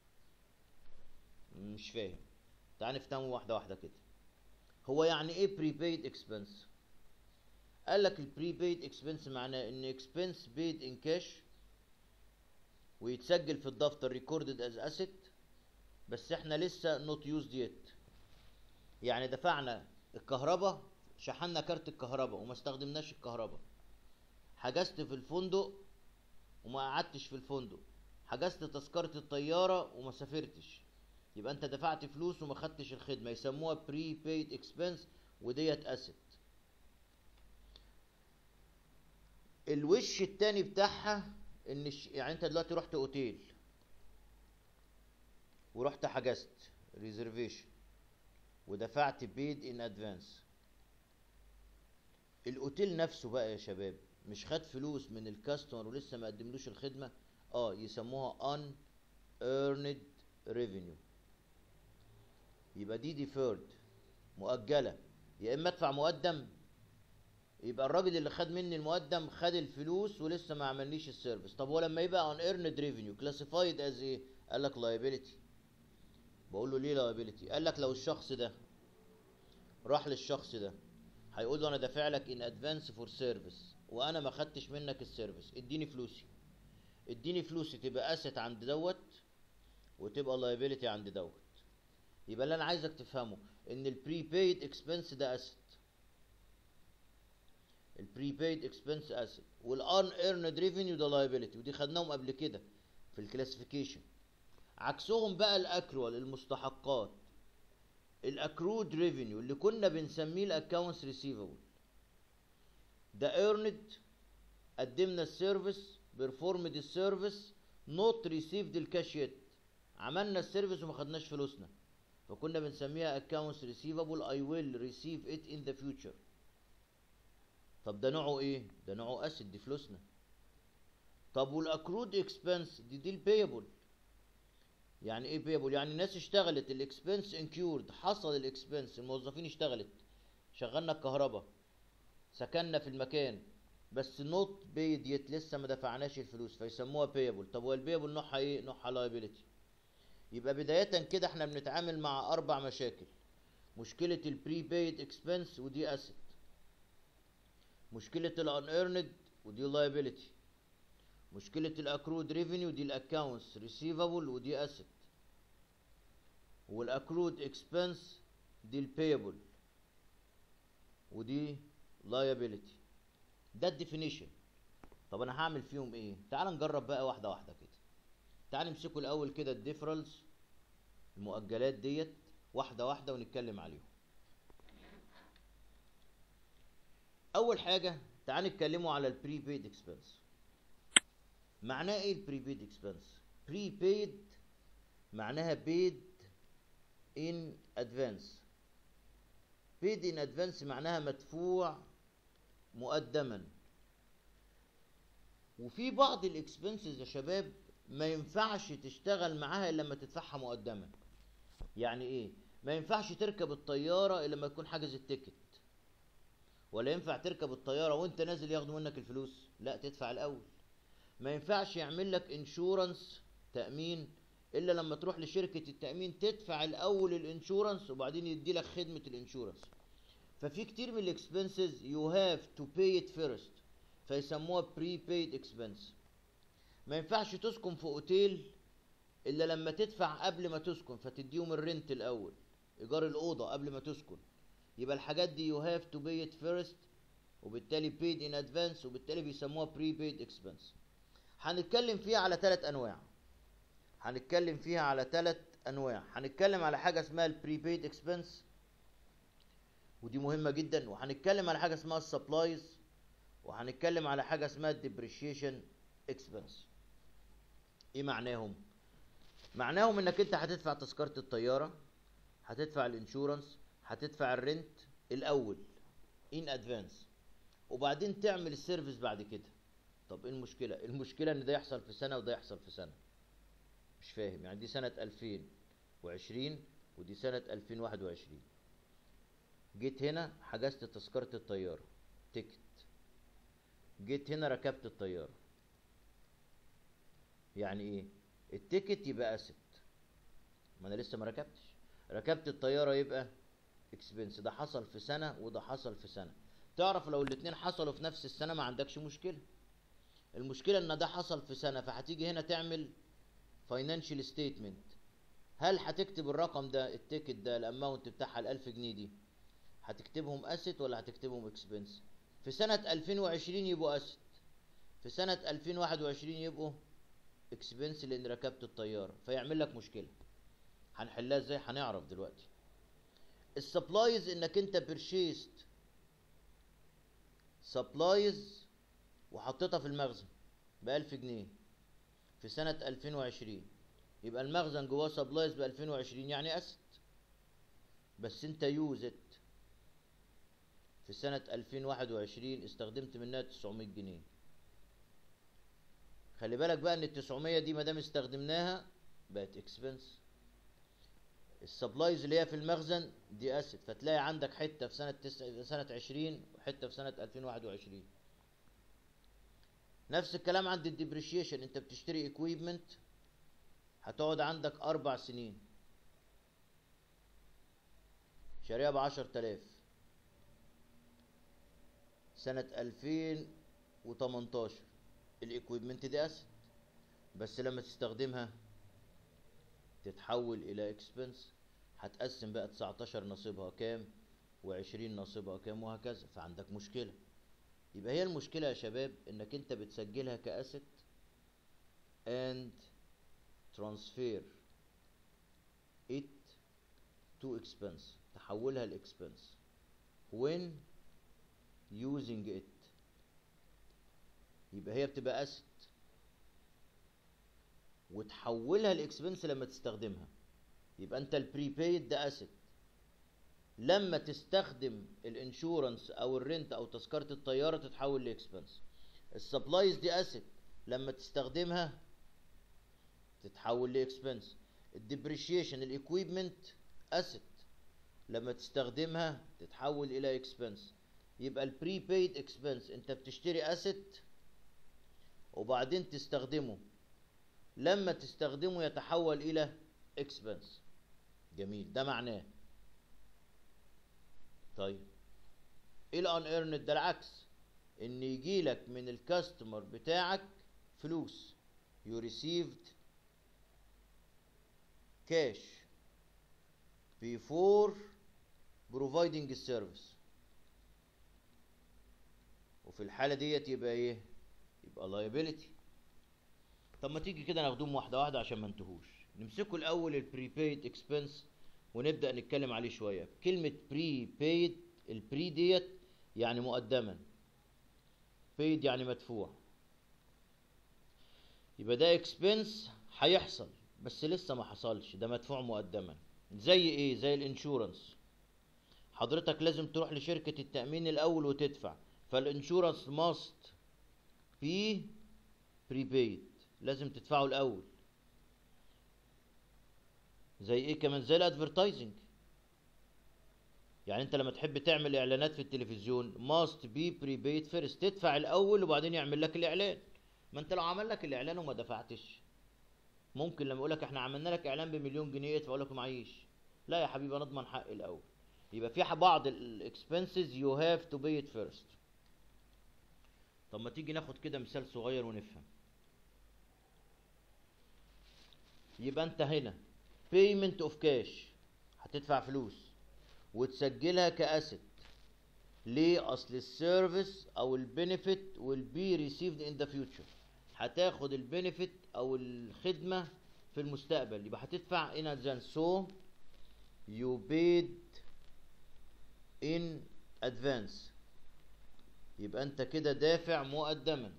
مش فاهم تعال نفهمه واحدة واحدة كده هو يعني ايه prepaid expense قال لك البريبيد اكسبنس معناه ان اكسبنس بيد ان كاش ويتسجل في الدفتر ريكوردد از اسيت بس احنا لسه نوت يوزد يت يعني دفعنا الكهرباء شحنا كارت الكهرباء وما استخدمناش الكهرباء حجزت في الفندق وما قعدتش في الفندق حجزت تذكرة الطيارة وما سافرتش يبقى انت دفعت فلوس وما خدتش الخدمة يسموها بري بيد اكسبنس وديت اسيت الوش التاني بتاعها ان الش... يعني انت دلوقتي رحت اوتيل ورحت حجزت ريزرفيشن ودفعت بيد ان ادفانس الاوتيل نفسه بقى يا شباب مش خد فلوس من الكاستمر ولسه ما قدملوش الخدمه اه يسموها ان earned revenue يبقى دي deferred مؤجله يا اما ادفع مقدم يبقى الراجل اللي خد مني المقدم خد الفلوس ولسه ما عملنيش السيرفيس طب هو لما يبقى on earned revenue classified as ايه قال لك liability بقول له ليه liability قال لك لو الشخص ده راح للشخص ده هيقول له انا دافع لك in advance for service وانا ما خدتش منك السيرفيس اديني فلوسي اديني فلوسي تبقى اسيت عند دوت وتبقى liability عند دوت يبقى اللي انا عايزك تفهمه ان البريبيد اكسبنس ده اسيت البريبيد اكسبنس اسيت والان ايرند ريفينيو ده لايبيليتي ودي خدناهم قبل كده في الكلاسيفيكيشن عكسهم بقى الاكروال المستحقات الاكرود ريفينيو اللي كنا بنسميه الاكونتس ريسيفبل ده ايرند قدمنا السيرفيس بيرفورمد السيرفيس نوت ريسيفد الكاش يت عملنا السيرفيس وما خدناش فلوسنا فكنا بنسميها accounts receivable I will receive it in the future طب ده نوعه ايه ده نوعه اسيد دي فلوسنا طب والاكرود اكسبنس دي دي البيبل يعني ايه بيبل يعني الناس اشتغلت الاكسبنس انكيورد حصل الاكسبنس الموظفين اشتغلت شغلنا الكهرباء سكننا في المكان بس نوت بيد يت لسه ما دفعناش الفلوس فيسموها بيبل طب والبيبل نوعها ايه نوعها لايبيليتي يبقى بداية كده احنا بنتعامل مع اربع مشاكل مشكلة البري بيد اكسبنس ودي اسيت مشكلة الان ايرند ودي liability مشكلة الاكرود ريفينيو دي الاكونتس ريسيفبل ودي اسيت والاكرود اكسبنس دي البيبل ودي liability ده الديفينيشن طب انا هعمل فيهم ايه تعال نجرب بقى واحدة واحدة كده تعال نمسكوا الاول كده الديفرنس المؤجلات ديت واحدة واحدة ونتكلم عليهم اول حاجه تعال نتكلموا على البريبيد اكسبنس معناه ايه البريبيد اكسبنس بريبيد معناها بيد ان ادفانس بيد ان ادفانس معناها مدفوع مقدما وفي بعض الاكسبنسز يا شباب ما ينفعش تشتغل معاها الا لما تدفعها مقدما يعني ايه ما ينفعش تركب الطياره الا لما تكون حاجز التيكت ولا ينفع تركب الطياره وانت نازل ياخدوا منك الفلوس لا تدفع الاول ما ينفعش يعمل لك انشورنس تامين الا لما تروح لشركه التامين تدفع الاول الانشورنس وبعدين يدي لك خدمه الانشورنس ففي كتير من الاكسبنسز يو هاف تو باي ات فيرست فيسموها بري بيد اكسبنس ما ينفعش تسكن في اوتيل الا لما تدفع قبل ما تسكن فتديهم الرنت الاول ايجار الاوضه قبل ما تسكن يبقى الحاجات دي يو هاف تو باي ات فيرست وبالتالي paid in advance وبالتالي بيسموها prepaid expense هنتكلم فيها على ثلاث انواع هنتكلم فيها على ثلاث انواع هنتكلم على حاجه اسمها البريبيد اكسبنس ودي مهمه جدا وهنتكلم على حاجه اسمها السبلايز وهنتكلم على حاجه اسمها الديبريشيشن اكسبنس ايه معناهم معناهم انك انت هتدفع تذكره الطياره هتدفع الانشورنس هتدفع الرنت الاول ان ادفانس وبعدين تعمل السيرفيس بعد كده طب ايه المشكله المشكله ان ده يحصل في سنه وده يحصل في سنه مش فاهم يعني دي سنة 2020 ودي سنة 2021 جيت هنا حجزت تذكرة الطيارة تيكت جيت هنا ركبت الطيارة يعني ايه التيكت يبقى اسيت ما انا لسه ما ركبتش ركبت الطيارة يبقى اكسبنس ده حصل في سنة وده حصل في سنة تعرف لو الاتنين حصلوا في نفس السنة ما عندكش مشكلة المشكلة ان ده حصل في سنة فهتيجي هنا تعمل فاينانشال ستيتمنت هل هتكتب الرقم ده التيكت ده الاماونت بتاعها الالف جنيه دي هتكتبهم اسيت ولا هتكتبهم اكسبنس في سنة 2020 يبقوا اسيت في سنة 2021 يبقوا اكسبنس لان ركبت الطيارة فيعمل لك مشكلة هنحلها ازاي هنعرف دلوقتي السبلايز انك انت بيرشيست سبلايز وحطيتها في المخزن بألف جنيه في سنة 2020 يبقى المخزن جواه سبلايز ب 2020 يعني اسيت بس انت يوزت في سنة 2021 استخدمت منها 900 جنيه خلي بالك بقى ان ال 900 دي ما دام استخدمناها بقت اكسبنس السبلايز اللي هي في المخزن دي اسيت فتلاقي عندك حته في سنه تس... سنه 20 وحته في سنه 2021 نفس الكلام عند الديبريشيشن انت بتشتري اكويبمنت هتقعد عندك اربع سنين شاريها ب 10000 سنة 2018 الاكويبمنت دي اسيت بس لما تستخدمها تتحول الى اكسبنس هتقسم بقى 19 نصيبها كام و20 نصيبها كام وهكذا فعندك مشكلة يبقى هي المشكلة يا شباب انك انت بتسجلها كاسيت and transfer it to expense تحولها لاكسبنس when using it يبقى هي بتبقى اسيت وتحولها لاكسبنس لما تستخدمها يبقى انت البريبايد ده اسيت لما تستخدم الانشورنس او الرنت او تذكره الطياره تتحول لاكسبنس السبلايز دي اسيت لما تستخدمها تتحول لاكسبنس الديبريشيشن الاكويبمنت اسيت لما تستخدمها تتحول الى اكسبنس يبقى البريبايد اكسبنس انت بتشتري اسيت وبعدين تستخدمه لما تستخدمه يتحول الى اكسبنس جميل ده معناه طيب ايه الان ايرند ده العكس ان يجي لك من الكاستمر بتاعك فلوس you received cash before providing السيرفيس وفي الحالة ديت يبقى ايه يبقى liability طب ما تيجي كده ناخدهم واحدة واحدة عشان ما انتهوش نمسكوا الأول البريبايد اكسبنس ونبدأ نتكلم عليه شوية كلمة بريبايد البري ديت يعني مقدما paid يعني مدفوع يبقى ده اكسبنس هيحصل بس لسه ما حصلش ده مدفوع مقدما زي ايه زي الانشورنس حضرتك لازم تروح لشركة التأمين الأول وتدفع فالانشورنس ماست بي بريبايد لازم تدفعه الأول زي ايه كمان زي الادفرتايزنج يعني انت لما تحب تعمل اعلانات في التلفزيون ماست بي بريبايد فيرست تدفع الاول وبعدين يعمل لك الاعلان ما انت لو عمل لك الاعلان وما دفعتش ممكن لما يقول لك احنا عملنا لك اعلان بمليون جنيه ادفع اقول لك معيش لا يا حبيبي انا اضمن حقي الاول يبقى في بعض الاكسبنسز يو هاف تو بي ات فيرست طب ما تيجي ناخد كده مثال صغير ونفهم يبقى انت هنا payment of cash هتدفع فلوس وتسجلها كاسيت ليه اصل السيرفيس او البنفيت will be received in the future هتاخد البنفيت او الخدمه في المستقبل يبقى هتدفع in advance so you paid in advance يبقى انت كده دافع مقدما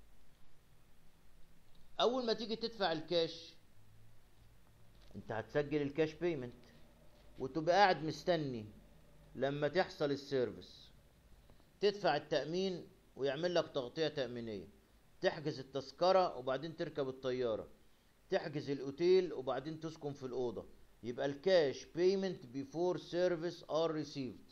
اول ما تيجي تدفع الكاش انت هتسجل الكاش بيمنت وتبقى قاعد مستني لما تحصل السيرفيس تدفع التأمين ويعمل لك تغطية تأمينية تحجز التذكرة وبعدين تركب الطيارة تحجز الاوتيل وبعدين تسكن في الاوضه يبقى الكاش بيمنت بيفور سيرفيس ار ريسيفد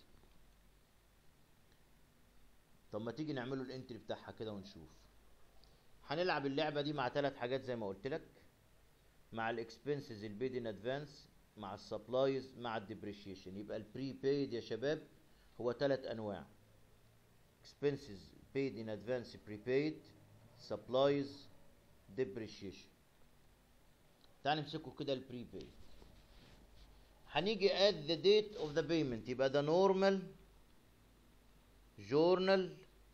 طب ما تيجي نعمله الانتري بتاعها كده ونشوف هنلعب اللعبه دي مع ثلاث حاجات زي ما قلت لك مع الاكسبنسز البيد ان ادفانس مع السبلايز مع الديبريشيشن يبقى البري بيد يا شباب هو ثلاث انواع expenses paid in advance prepaid supplies depreciation تعال نمسكه كده البري بيد هنيجي at the date of the payment يبقى ده normal journal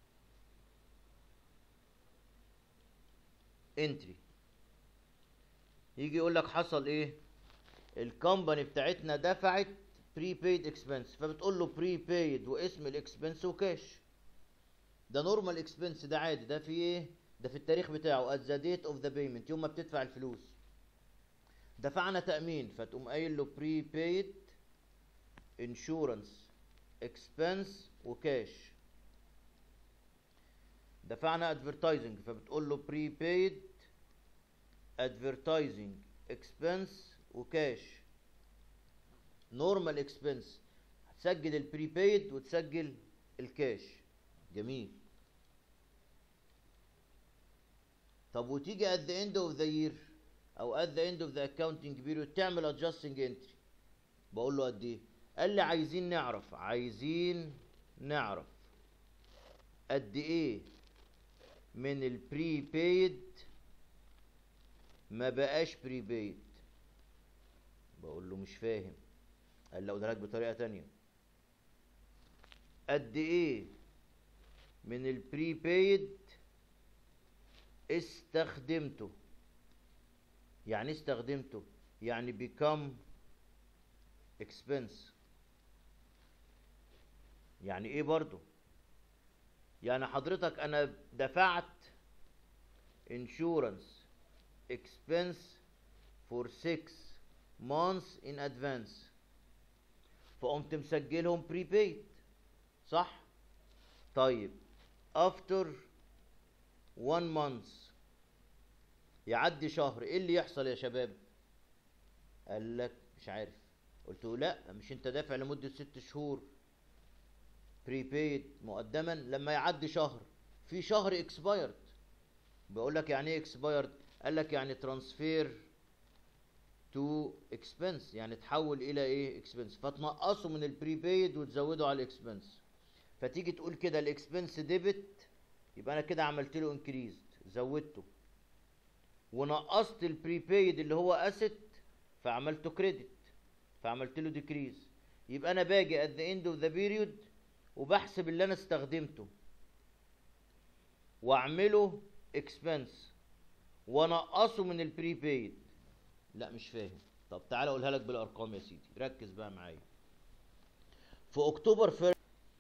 entry يجي يقول لك حصل ايه الكومباني بتاعتنا دفعت prepaid expense فبتقول له prepaid واسم الاكسبنس وكاش ده نورمال اكسبنس ده عادي ده في ايه ده في التاريخ بتاعه at the date of the payment يوم ما بتدفع الفلوس دفعنا تأمين فتقوم قايل له prepaid insurance expense وكاش دفعنا advertising فبتقول له prepaid advertising expense وكاش نورمال اكسبنس هتسجل البريبايد وتسجل الكاش جميل طب وتيجي at the end of the year او at the end of the accounting period تعمل adjusting entry بقول له قد ايه قال لي عايزين نعرف عايزين نعرف قد ايه من البريبايد ما بقاش بريبايد بقول له مش فاهم قال لي اقولها لك بطريقه تانية قد ايه من البريبايد استخدمته يعني إيه استخدمته يعني become expense يعني ايه برضو يعني حضرتك انا دفعت insurance expense for six months in advance فقمت مسجلهم prepaid صح طيب after one month يعدي شهر ايه اللي يحصل يا شباب قال لك مش عارف قلت له لا مش انت دافع لمدة ست شهور prepaid مقدما لما يعدي شهر في شهر expired بقول لك يعني ايه expired قال لك يعني transfer to expense يعني تحول الى ايه expense فتنقصه من البريبايد وتزوده على الاكسبنس فتيجي تقول كده الاكسبنس ديبت يبقى انا كده عملت له انكريز زودته ونقصت البريبايد اللي هو اسيت فعملته كريدت فعملت له ديكريز يبقى انا باجي at the end of the period وبحسب اللي انا استخدمته واعمله expense ونقصه من البريبايد لا مش فاهم طب تعالى اقولها لك بالارقام يا سيدي ركز بقى معايا في اكتوبر فر...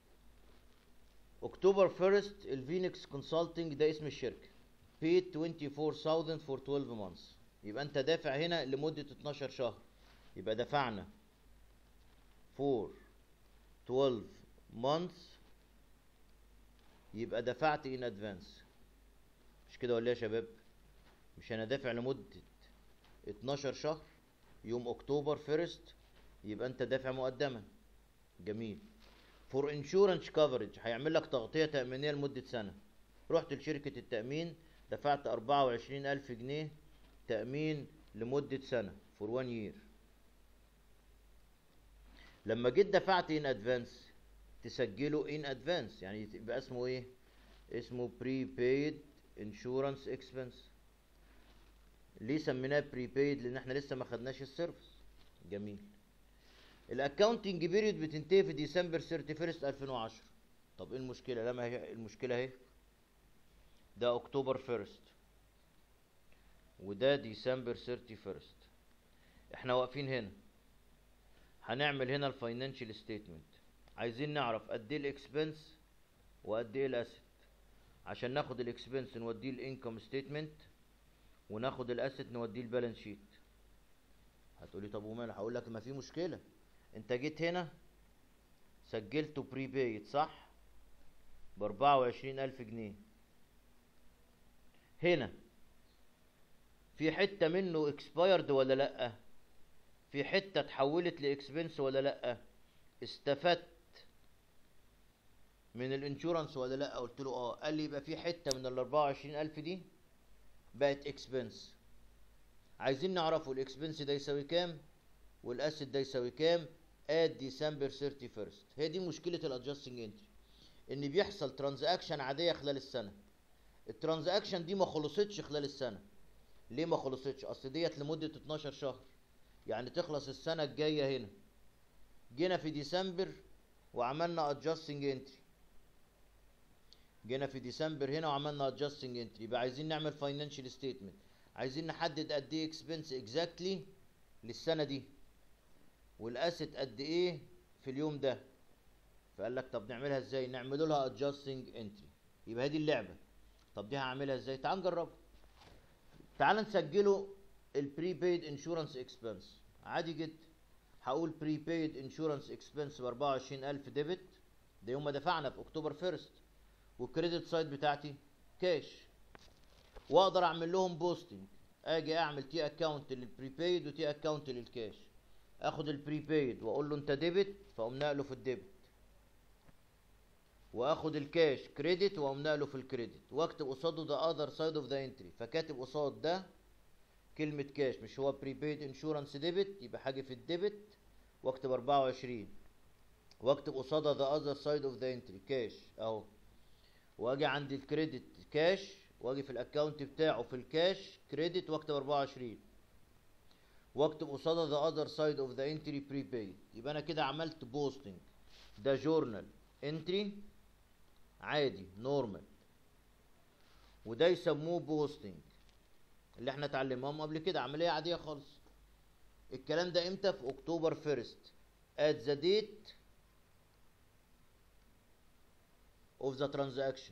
اكتوبر فيرست الفينكس كونسلتنج ده اسم الشركه paid 24000 for 12 months يبقى انت دافع هنا لمده 12 شهر يبقى دفعنا for 12 months يبقى دفعت in advance مش كده ولا إيه يا شباب مش انا دافع لمده 12 شهر يوم اكتوبر فيرست يبقى انت دافع مقدما جميل فور انشورنس كفرج هيعمل لك تغطيه تامينيه لمده سنه رحت لشركه التامين دفعت 24000 جنيه تامين لمده سنه فور 1 يير لما جيت دفعت ان ادفانس تسجله ان ادفانس يعني يبقى اسمه ايه اسمه بريبايد انشورنس اكسبنس ليه سميناه بريبايد لان احنا لسه ما خدناش السيرفيس جميل الاكونتنج بيريود بتنتهي في ديسمبر 31 2010 طب ايه المشكله لما هي المشكله اهي ده اكتوبر 1 وده ديسمبر 31 احنا واقفين هنا هنعمل هنا الفاينانشال ستيتمنت عايزين نعرف قد ايه الاكسبنس وقد ايه الاسيت عشان ناخد الاكسبنس نوديه الانكم ستيتمنت وناخد الاسيت نوديه البالانس شيت هتقولي طب ومال هقول لك ما في مشكله انت جيت هنا سجلته بريبايد صح ب 24000 جنيه هنا في حته منه اكسبايرد ولا لا في حته اتحولت لاكسبنس ولا لا استفدت من الانشورنس ولا لا قلت له اه قال لي يبقى في حته من ال 24000 دي بقت اكسبنس عايزين نعرفوا الاكسبنس ده يساوي كام والاسيد ده يساوي كام ات ديسمبر 31 هي دي مشكله الادجستنج انتري ان بيحصل ترانزاكشن عاديه خلال السنه الترانزاكشن دي ما خلصتش خلال السنه ليه ما خلصتش اصل ديت لمده 12 شهر يعني تخلص السنه الجايه هنا جينا في ديسمبر وعملنا ادجستنج انتري جينا في ديسمبر هنا وعملنا ادجستنج انتري يبقى عايزين نعمل فاينانشال ستيتمنت عايزين نحدد قد ايه اكسبنس اكزاكتلي للسنه دي والاسيت قد ايه في اليوم ده فقال لك طب نعملها ازاي نعمل لها ادجستنج انتري يبقى هي دي اللعبه طب دي هعملها ازاي تعال نجربها تعال نسجله البريبيد انشورنس اكسبنس عادي جدا هقول بريبيد انشورنس اكسبنس ب 24000 ديبت ده يوم ما دفعنا في اكتوبر فيرست والكريدت سايد بتاعتي كاش واقدر اعمل لهم بوستنج اجي اعمل تي اكونت للبريبيد وتي اكونت للكاش اخد البريبيد واقول له انت ديبت فاقوم نقله في الديبت واخد الكاش كريدت واقوم نقله في الكريدت واكتب قصاده ده اذر سايد اوف ذا انتري فكاتب قصاد ده كلمة كاش مش هو بريبيد انشورنس ديبت يبقى حاجة في الديبت واكتب 24 واكتب قصادها ذا اذر سايد اوف ذا انتري كاش اهو واجي عند الكريدت كاش واجي في الاكونت بتاعه في الكاش كريدت واكتب 24 واكتب قصادها ذا اذر سايد اوف ذا انتري بريبيد يبقى انا كده عملت بوستنج ده جورنال انتري عادي نورمال وده يسموه بوستنج اللي احنا اتعلمناهم قبل كده عمليه عاديه خالص الكلام ده امتى في اكتوبر فيرست at the date of the transaction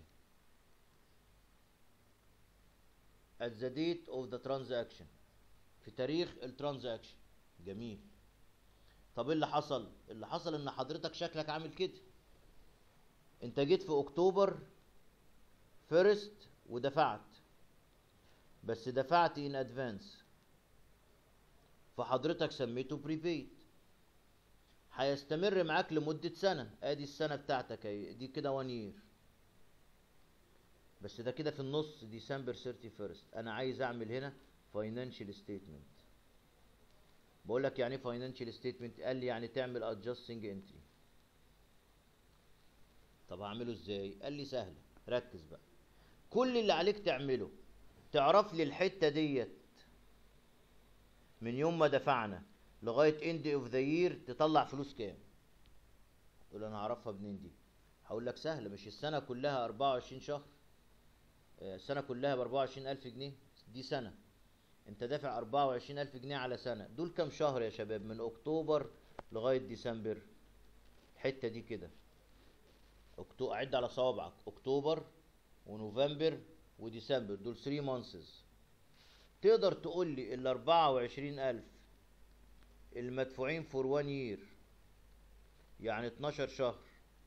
at the date of the transaction في تاريخ الترانزاكشن جميل طب ايه اللي حصل اللي حصل ان حضرتك شكلك عامل كده انت جيت في اكتوبر فيرست ودفعت بس دفعت ان ادفانس فحضرتك سميته بريبيد هيستمر معاك لمدة سنة ادي السنة بتاعتك اهي دي كده وان يير بس ده كده في النص ديسمبر 31 انا عايز اعمل هنا فاينانشال ستيتمنت بقول لك يعني ايه فاينانشال ستيتمنت قال لي يعني تعمل ادجستنج انتري طب هعمله ازاي قال لي سهله ركز بقى كل اللي عليك تعمله تعرف لي الحته ديت من يوم ما دفعنا لغايه اند اوف ذا يير تطلع فلوس كام تقول انا هعرفها منين دي هقول لك سهله مش السنه كلها 24 شهر آه، السنه كلها ب 24000 جنيه دي سنه انت دافع 24000 جنيه على سنه دول كام شهر يا شباب من اكتوبر لغايه ديسمبر الحته دي كده أكتو... أعد على صوابعك أكتوبر ونوفمبر وديسمبر دول 3 مانثز تقدر تقول لي ال 24000 المدفوعين فور 1 يير يعني 12 شهر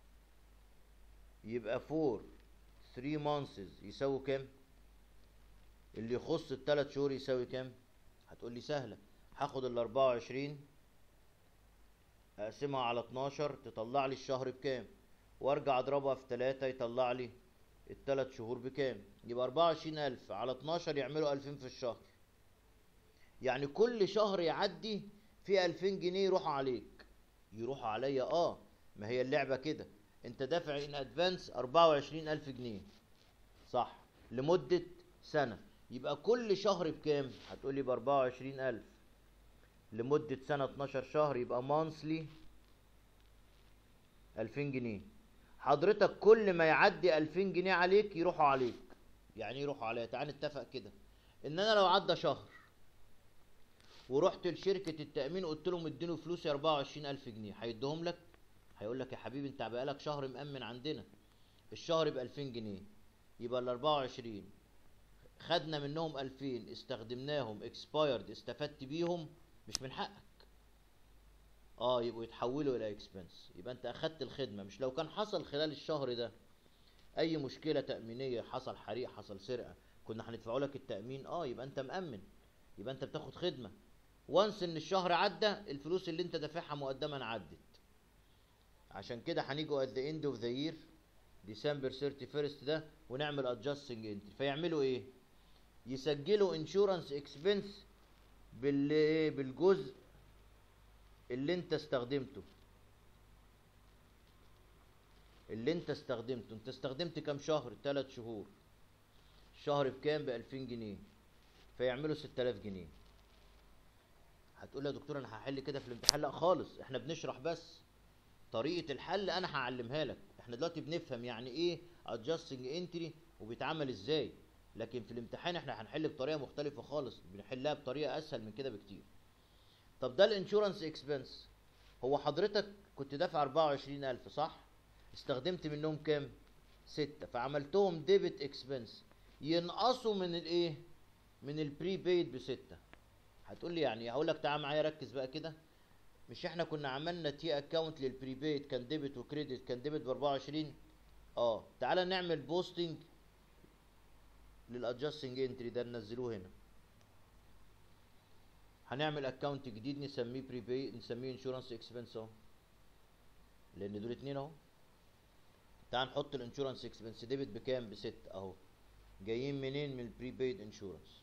يبقى فور 3 مانثز يساوي كام؟ اللي يخص الثلاث شهور يساوي كام؟ هتقول لي سهلة هاخد ال 24 اقسمها على 12 تطلع لي الشهر بكام؟ وارجع اضربها في 3 يطلع لي الثلاث شهور بكام يبقى 24000 على 12 يعملوا 2000 في الشهر يعني كل شهر يعدي في 2000 جنيه يروحوا عليك يروحوا عليا اه ما هي اللعبه كده انت دافع ان ادفانس 24000 جنيه صح لمده سنه يبقى كل شهر بكام هتقولي ب 24000 لمده سنه 12 شهر يبقى مانثلي 2000 جنيه حضرتك كل ما يعدي 2000 جنيه عليك يروحوا عليك يعني إيه يروحوا عليا تعال نتفق كده ان انا لو عدى شهر ورحت لشركة التأمين قلت لهم اديني فلوسي 24000 جنيه هيديهم لك هيقول لك يا حبيبي انت بقالك شهر مأمن عندنا الشهر ب 2000 جنيه يبقى ال 24 خدنا منهم 2000 استخدمناهم اكسبايرد استفدت بيهم مش من حقك اه يبقوا يتحولوا الى اكسبنس يبقى انت اخدت الخدمه مش لو كان حصل خلال الشهر ده اي مشكله تامينيه حصل حريق حصل سرقه كنا هندفعوا لك التامين اه يبقى انت مامن يبقى انت بتاخد خدمه وانس ان الشهر عدى الفلوس اللي انت دافعها مقدما عدت عشان كده هنيجوا at the end of the year ديسمبر 31 ده ونعمل adjusting entry فيعملوا ايه يسجلوا انشورنس اكسبنس بال إيه؟ بالجزء اللي انت استخدمته اللي انت استخدمته انت استخدمت كام شهر 3 شهور الشهر بكام ب 2000 جنيه فيعملوا 6000 جنيه هتقول لي يا دكتور انا هحل كده في الامتحان لا خالص احنا بنشرح بس طريقه الحل انا هعلمها لك احنا دلوقتي بنفهم يعني ايه adjusting entry وبيتعمل ازاي لكن في الامتحان احنا هنحل بطريقه مختلفه خالص بنحلها بطريقه اسهل من كده بكتير طب ده الانشورنس اكسبنس هو حضرتك كنت دافع 24000 صح استخدمت منهم كام ستة فعملتهم ديبت اكسبنس ينقصوا من الايه من البري بيد بستة هتقول لي يعني هقول لك تعال معايا ركز بقى كده مش احنا كنا عملنا تي اكونت للبري بيد كان ديبت وكريدت كان ديبت ب 24 اه تعالى نعمل بوستنج للادجستنج انتري ده ننزلوه هنا هنعمل اكونت جديد نسميه بري بي نسميه انشورنس اكسبنس اهو لان دول اتنين اهو تعال نحط الانشورنس اكسبنس ديبت بكام بستة اهو جايين منين من البري بيد انشورنس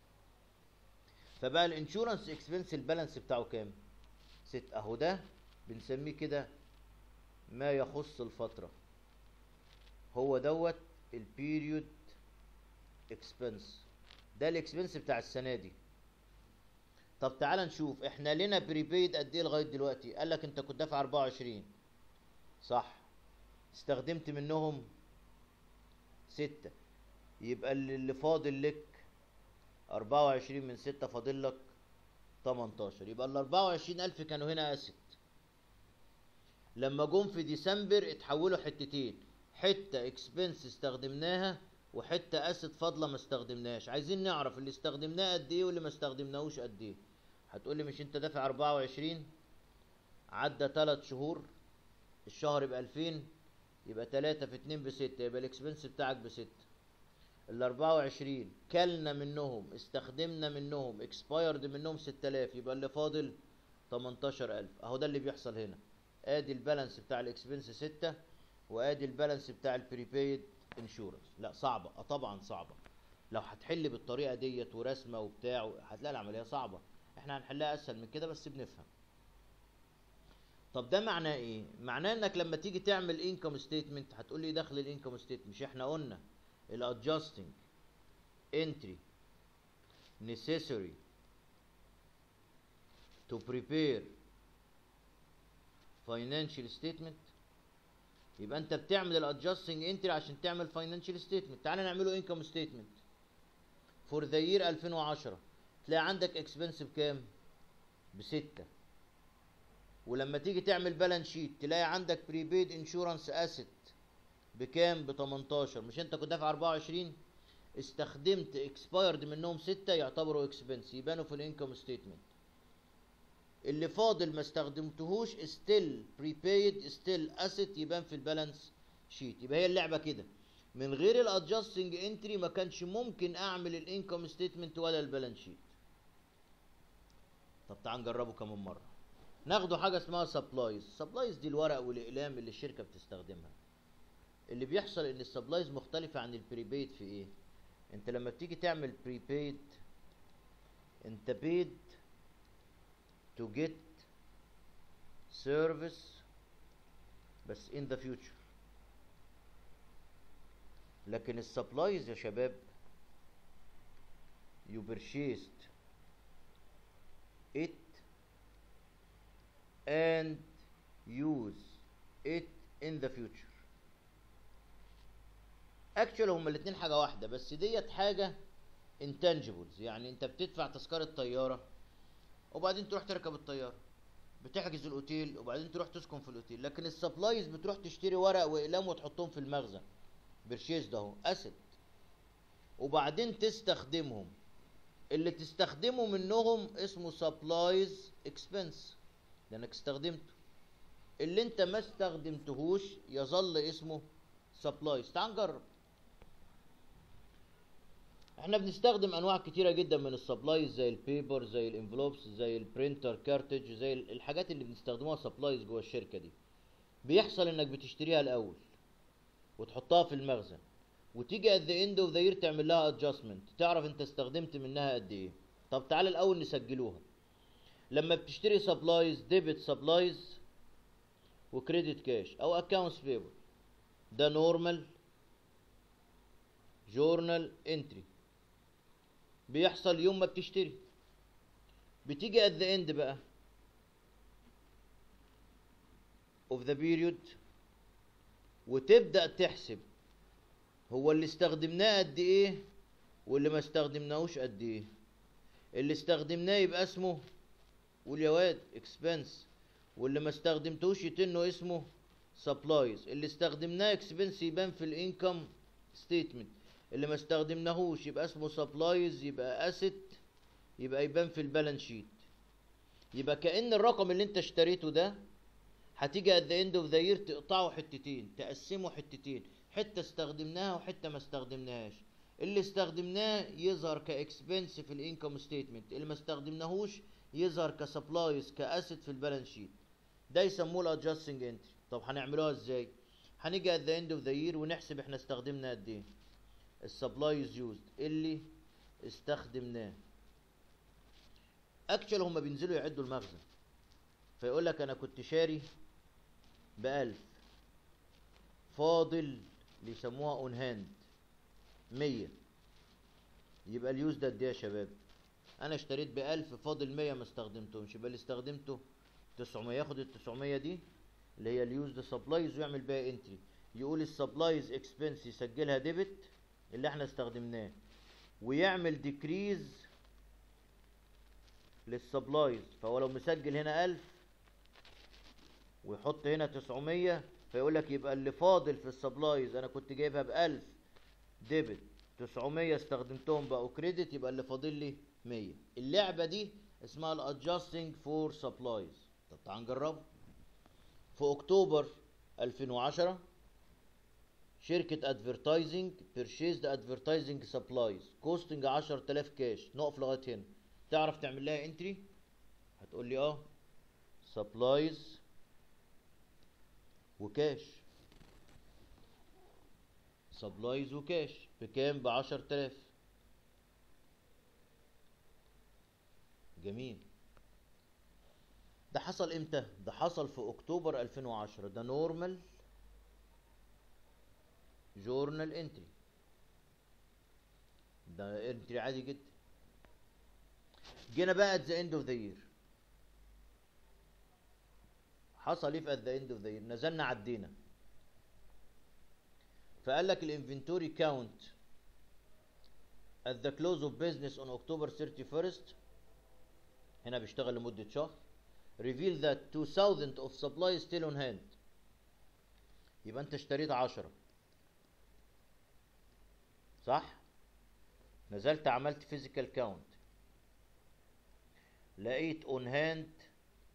فبقى الانشورنس اكسبنس البالانس بتاعه كام ست اهو ده بنسميه كده ما يخص الفترة هو دوت البيريود اكسبنس ده الاكسبنس بتاع السنة دي طب تعال نشوف احنا لنا بريبيد قد ايه لغايه دلوقتي قال لك انت كنت دافع 24 صح استخدمت منهم ستة يبقى اللي اللي فاضل لك 24 من ستة فاضل لك 18 يبقى ال 24000 كانوا هنا اسد لما جم في ديسمبر اتحولوا حتتين حته اكسبنس استخدمناها وحته اسد فاضله ما استخدمناهاش عايزين نعرف اللي استخدمناه قد ايه واللي ما استخدمناهوش قد ايه هتقول لي مش انت دافع 24 عدى 3 شهور الشهر ب 2000 يبقى 3 في 2 ب 6 يبقى الاكسبنس بتاعك ب 6 ال 24 كلنا منهم استخدمنا منهم اكسبايرد منهم 6000 يبقى اللي فاضل 18000 اهو ده اللي بيحصل هنا ادي البالانس بتاع الاكسبنس 6 وادي البالانس بتاع البريبيد انشورنس لا صعبه اه طبعا صعبه لو هتحل بالطريقه ديت ورسمه وبتاع هتلاقي العمليه صعبه احنا هنحلها اسهل من كده بس بنفهم طب ده معناه ايه معناه انك لما تيجي تعمل انكم ستيتمنت هتقول لي دخل الانكم ستيتمنت مش احنا قلنا الادجستنج entry necessary to prepare financial statement يبقى انت بتعمل الادجستنج انتري عشان تعمل فاينانشال ستيتمنت تعالى نعمله انكم ستيتمنت فور ذا يير 2010 تلاقي عندك اكسبنس بكام بستة ولما تيجي تعمل بالانس شيت تلاقي عندك بريبيد انشورنس اسيت بكام ب 18 مش انت كنت دافع 24 استخدمت اكسبايرد منهم ستة يعتبروا اكسبنس يبانوا في الانكم ستيتمنت اللي فاضل ما استخدمتهوش ستيل بريبايد ستيل اسيت يبان في البالانس شيت يبقى هي اللعبه كده من غير الادجستنج انتري ما كانش ممكن اعمل الانكم ستيتمنت ولا البالانس شيت طب تعال نجربه كمان مره ناخده حاجه اسمها سبلايز سبلايز دي الورق والاقلام اللي الشركه بتستخدمها اللي بيحصل ان السبلايز مختلفه عن البريبيد في ايه انت لما بتيجي تعمل بريبيد انت بيد to get service بس in the future لكن السبلايز يا شباب you purchased it and use it in the future actually هما الاتنين حاجة واحدة بس ديت حاجة intangibles يعني انت بتدفع تذكرة طيارة وبعدين تروح تركب الطياره بتحجز الاوتيل وبعدين تروح تسكن في الاوتيل لكن السبلايز بتروح تشتري ورق واقلام وتحطهم في المخزن برشيز ده اهو اسد وبعدين تستخدمهم اللي تستخدمه منهم اسمه سبلايز اكسبنس لانك استخدمته اللي انت ما استخدمتهوش يظل اسمه سبلايز تعال نجرب احنا بنستخدم انواع كتيره جدا من السبلايز زي البيبر زي الانفلوبس زي البرينتر كارتج زي ال- الحاجات اللي بنستخدموها سبلايز جوه الشركه دي بيحصل انك بتشتريها الاول وتحطها في المخزن وتيجي at the end of the year تعمل لها adjustment تعرف انت استخدمت منها قد ايه طب تعالى الاول نسجلوها لما بتشتري سبلايز ديبت سبلايز وكريدت كاش او اكاونتس بيبل ده نورمال جورنال انتري بيحصل يوم ما بتشتري بتيجي at the end بقى of the period وتبدأ تحسب هو اللي استخدمناه قد ايه واللي ما استخدمناهوش قد ايه اللي استخدمناه يبقى اسمه قول يا واد اكسبنس واللي ما استخدمتوش يتنه اسمه سبلايز اللي استخدمناه اكسبنس يبان في الانكم ستيتمنت اللي ما استخدمناهوش يبقى اسمه سبلايز يبقى اسيت يبقى يبان في البالانس شيت يبقى كأن الرقم اللي انت اشتريته ده هتيجي at the end of the year تقطعه حتتين تقسمه حتتين حتة استخدمناها وحتة ما استخدمناهاش اللي استخدمناه يظهر كاكسبنس في الانكم ستيتمنت اللي ما استخدمناهوش يظهر كسبلايز كاسيت في البالانس شيت ده يسموه الادجستنج انتري طب هنعملوها ازاي هنيجي at the end of the year ونحسب احنا استخدمنا قد ايه السبلايز يوزد اللي استخدمناه اكشوال هما بينزلوا يعدوا المخزن فيقول لك انا كنت شاري بألف فاضل اللي يسموها اون هاند مية يبقى اليوز ده قد ايه يا شباب انا اشتريت بألف فاضل مية ما استخدمتهمش يبقى اللي استخدمته تسعمية ياخد التسعمية دي اللي هي اليوزد سبلايز ويعمل بيها انتري يقول السبلايز اكسبنس يسجلها ديبت اللي احنا استخدمناه ويعمل ديكريز للسبلايز فهو لو مسجل هنا ألف ويحط هنا تسعمية فيقول لك يبقى اللي فاضل في السبلايز انا كنت جايبها بألف ديبت تسعمية استخدمتهم بقوا كريدت يبقى اللي فاضل لي مية اللعبة دي اسمها الادجستنج فور سبلايز طب تعال نجربه في اكتوبر 2010 شركة ادفرتايزنج بيرشيزد ادفرتايزنج سبلايز كوستنج 10000 كاش نقف لغاية هنا تعرف تعمل لها انتري هتقول لي اه سبلايز وكاش سبلايز وكاش بكام ب 10000 جميل ده حصل امتى ده حصل في اكتوبر 2010 ده نورمال جورنال انتري ده انتري عادي جدا جينا بقى at the end of the year حصل ايه في at the end of the year نزلنا عدينا فقال لك الانفنتوري كاونت at the close of business on October 31st هنا بيشتغل لمدة شهر reveal that 2000 of supply still on hand يبقى انت اشتريت 10 صح نزلت عملت physical count لقيت on hand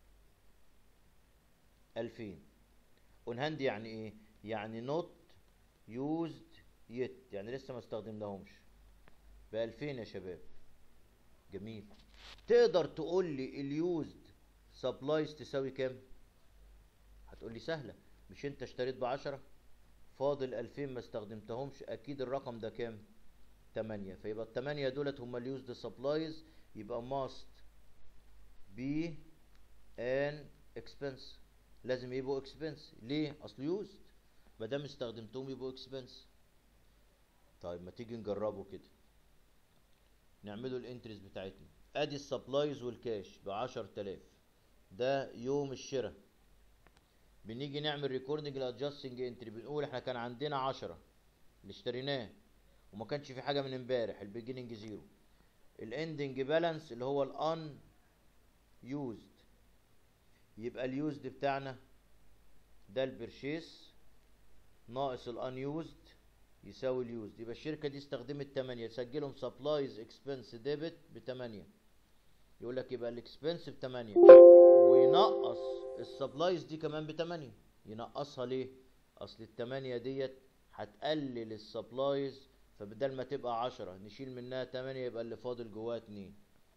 2000 on hand يعني ايه يعني not used yet يعني لسه ما استخدمناهمش ب 2000 يا شباب جميل تقدر تقول لي اليوزد سبلايز تساوي كام هتقول لي سهله مش انت اشتريت ب 10 فاضل 2000 ما استخدمتهمش اكيد الرقم ده كام 8 فيبقى ال 8 دولت هم اليوزد سبلايز يبقى must be an expense لازم يبقوا expense ليه اصل يوزد ما دام استخدمتهم يبقوا expense طيب ما تيجي نجربه كده نعملوا الانتريز بتاعتنا ادي السبلايز والكاش ب 10000 ده يوم الشراء بنيجي نعمل ريكوردنج الادجستنج انتري بنقول احنا كان عندنا 10 اللي اشتريناه وما كانش في حاجه من امبارح البيجيننج زيرو الاندنج بالانس اللي هو الان يوزد يبقى اليوزد بتاعنا ده البرشيس ناقص الان يوزد يساوي اليوزد يبقى الشركه دي استخدمت 8 سجلهم سبلايز اكسبنس ديبت ب 8 يقول لك يبقى الاكسبنس ب 8 وينقص السبلايز دي كمان ب 8 ينقصها ليه اصل ال 8 ديت هتقلل السبلايز فبدل ما تبقى عشرة نشيل منها تمانية يبقى اللي فاضل جواها اتنين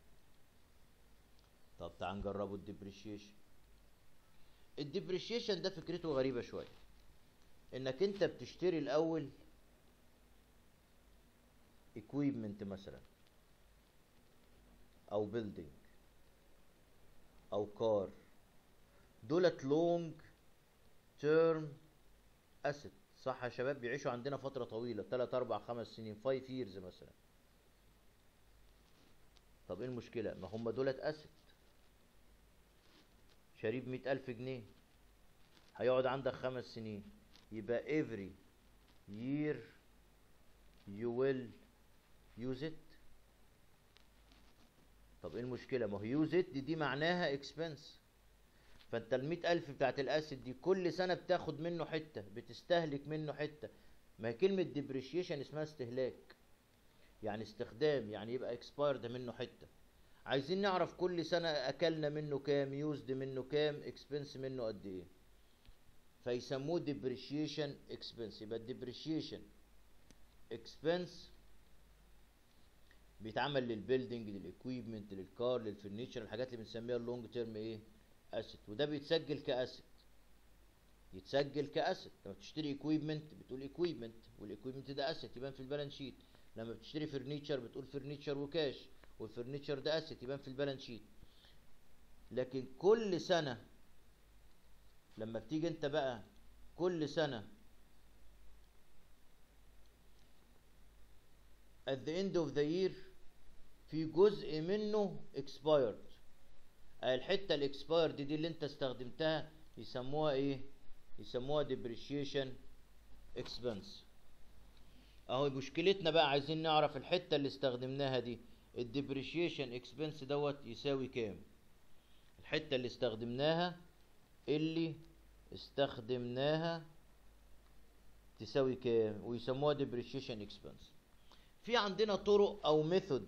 طب تعال نجربه الديبريشيشن الديبريشيشن ده فكرته غريبة شوية انك انت بتشتري الاول equipment مثلا او building او كار دولت لونج تيرم اسيت صح يا شباب بيعيشوا عندنا فترة طويلة 3 4 5 سنين 5 years مثلا طب ايه المشكلة ما هم دولت اسيت شاريه بمية ألف جنيه هيقعد عندك خمس سنين يبقى every year you will use it طب ايه المشكلة ما هو يوز ات دي, دي معناها اكسبنس فانت المية ألف بتاعت الاسد دي كل سنة بتاخد منه حتة بتستهلك منه حتة ما هي كلمة ديبريشيشن اسمها استهلاك يعني استخدام يعني يبقى اكسبايرد منه حتة عايزين نعرف كل سنة اكلنا منه كام يوزد منه كام اكسبنس منه قد ايه فيسموه ديبريشيشن اكسبنس يبقى الديبريشيشن اكسبنس بيتعمل للبيلدينج للاكويبمنت للكار للفرنيتشر الحاجات اللي بنسميها اللونج تيرم ايه اسيت وده بيتسجل كاسيت يتسجل كاسيت لما بتشتري اكويبمنت بتقول اكويبمنت والاكويبمنت ده اسيت يبان في البالانس شيت لما بتشتري فرنيتشر بتقول فرنيتشر وكاش والفرنيتشر ده اسيت يبان في البالانس شيت لكن كل سنه لما بتيجي انت بقى كل سنه at the end of the year في جزء منه expired الحته الاكسبايرد دي اللي انت استخدمتها يسموها ايه يسموها depreciation expense اهو مشكلتنا بقى عايزين نعرف الحته اللي استخدمناها دي الديبريشيشن اكسبنس دوت يساوي كام الحته اللي استخدمناها اللي استخدمناها تساوي كام ويسموها depreciation expense في عندنا طرق او ميثود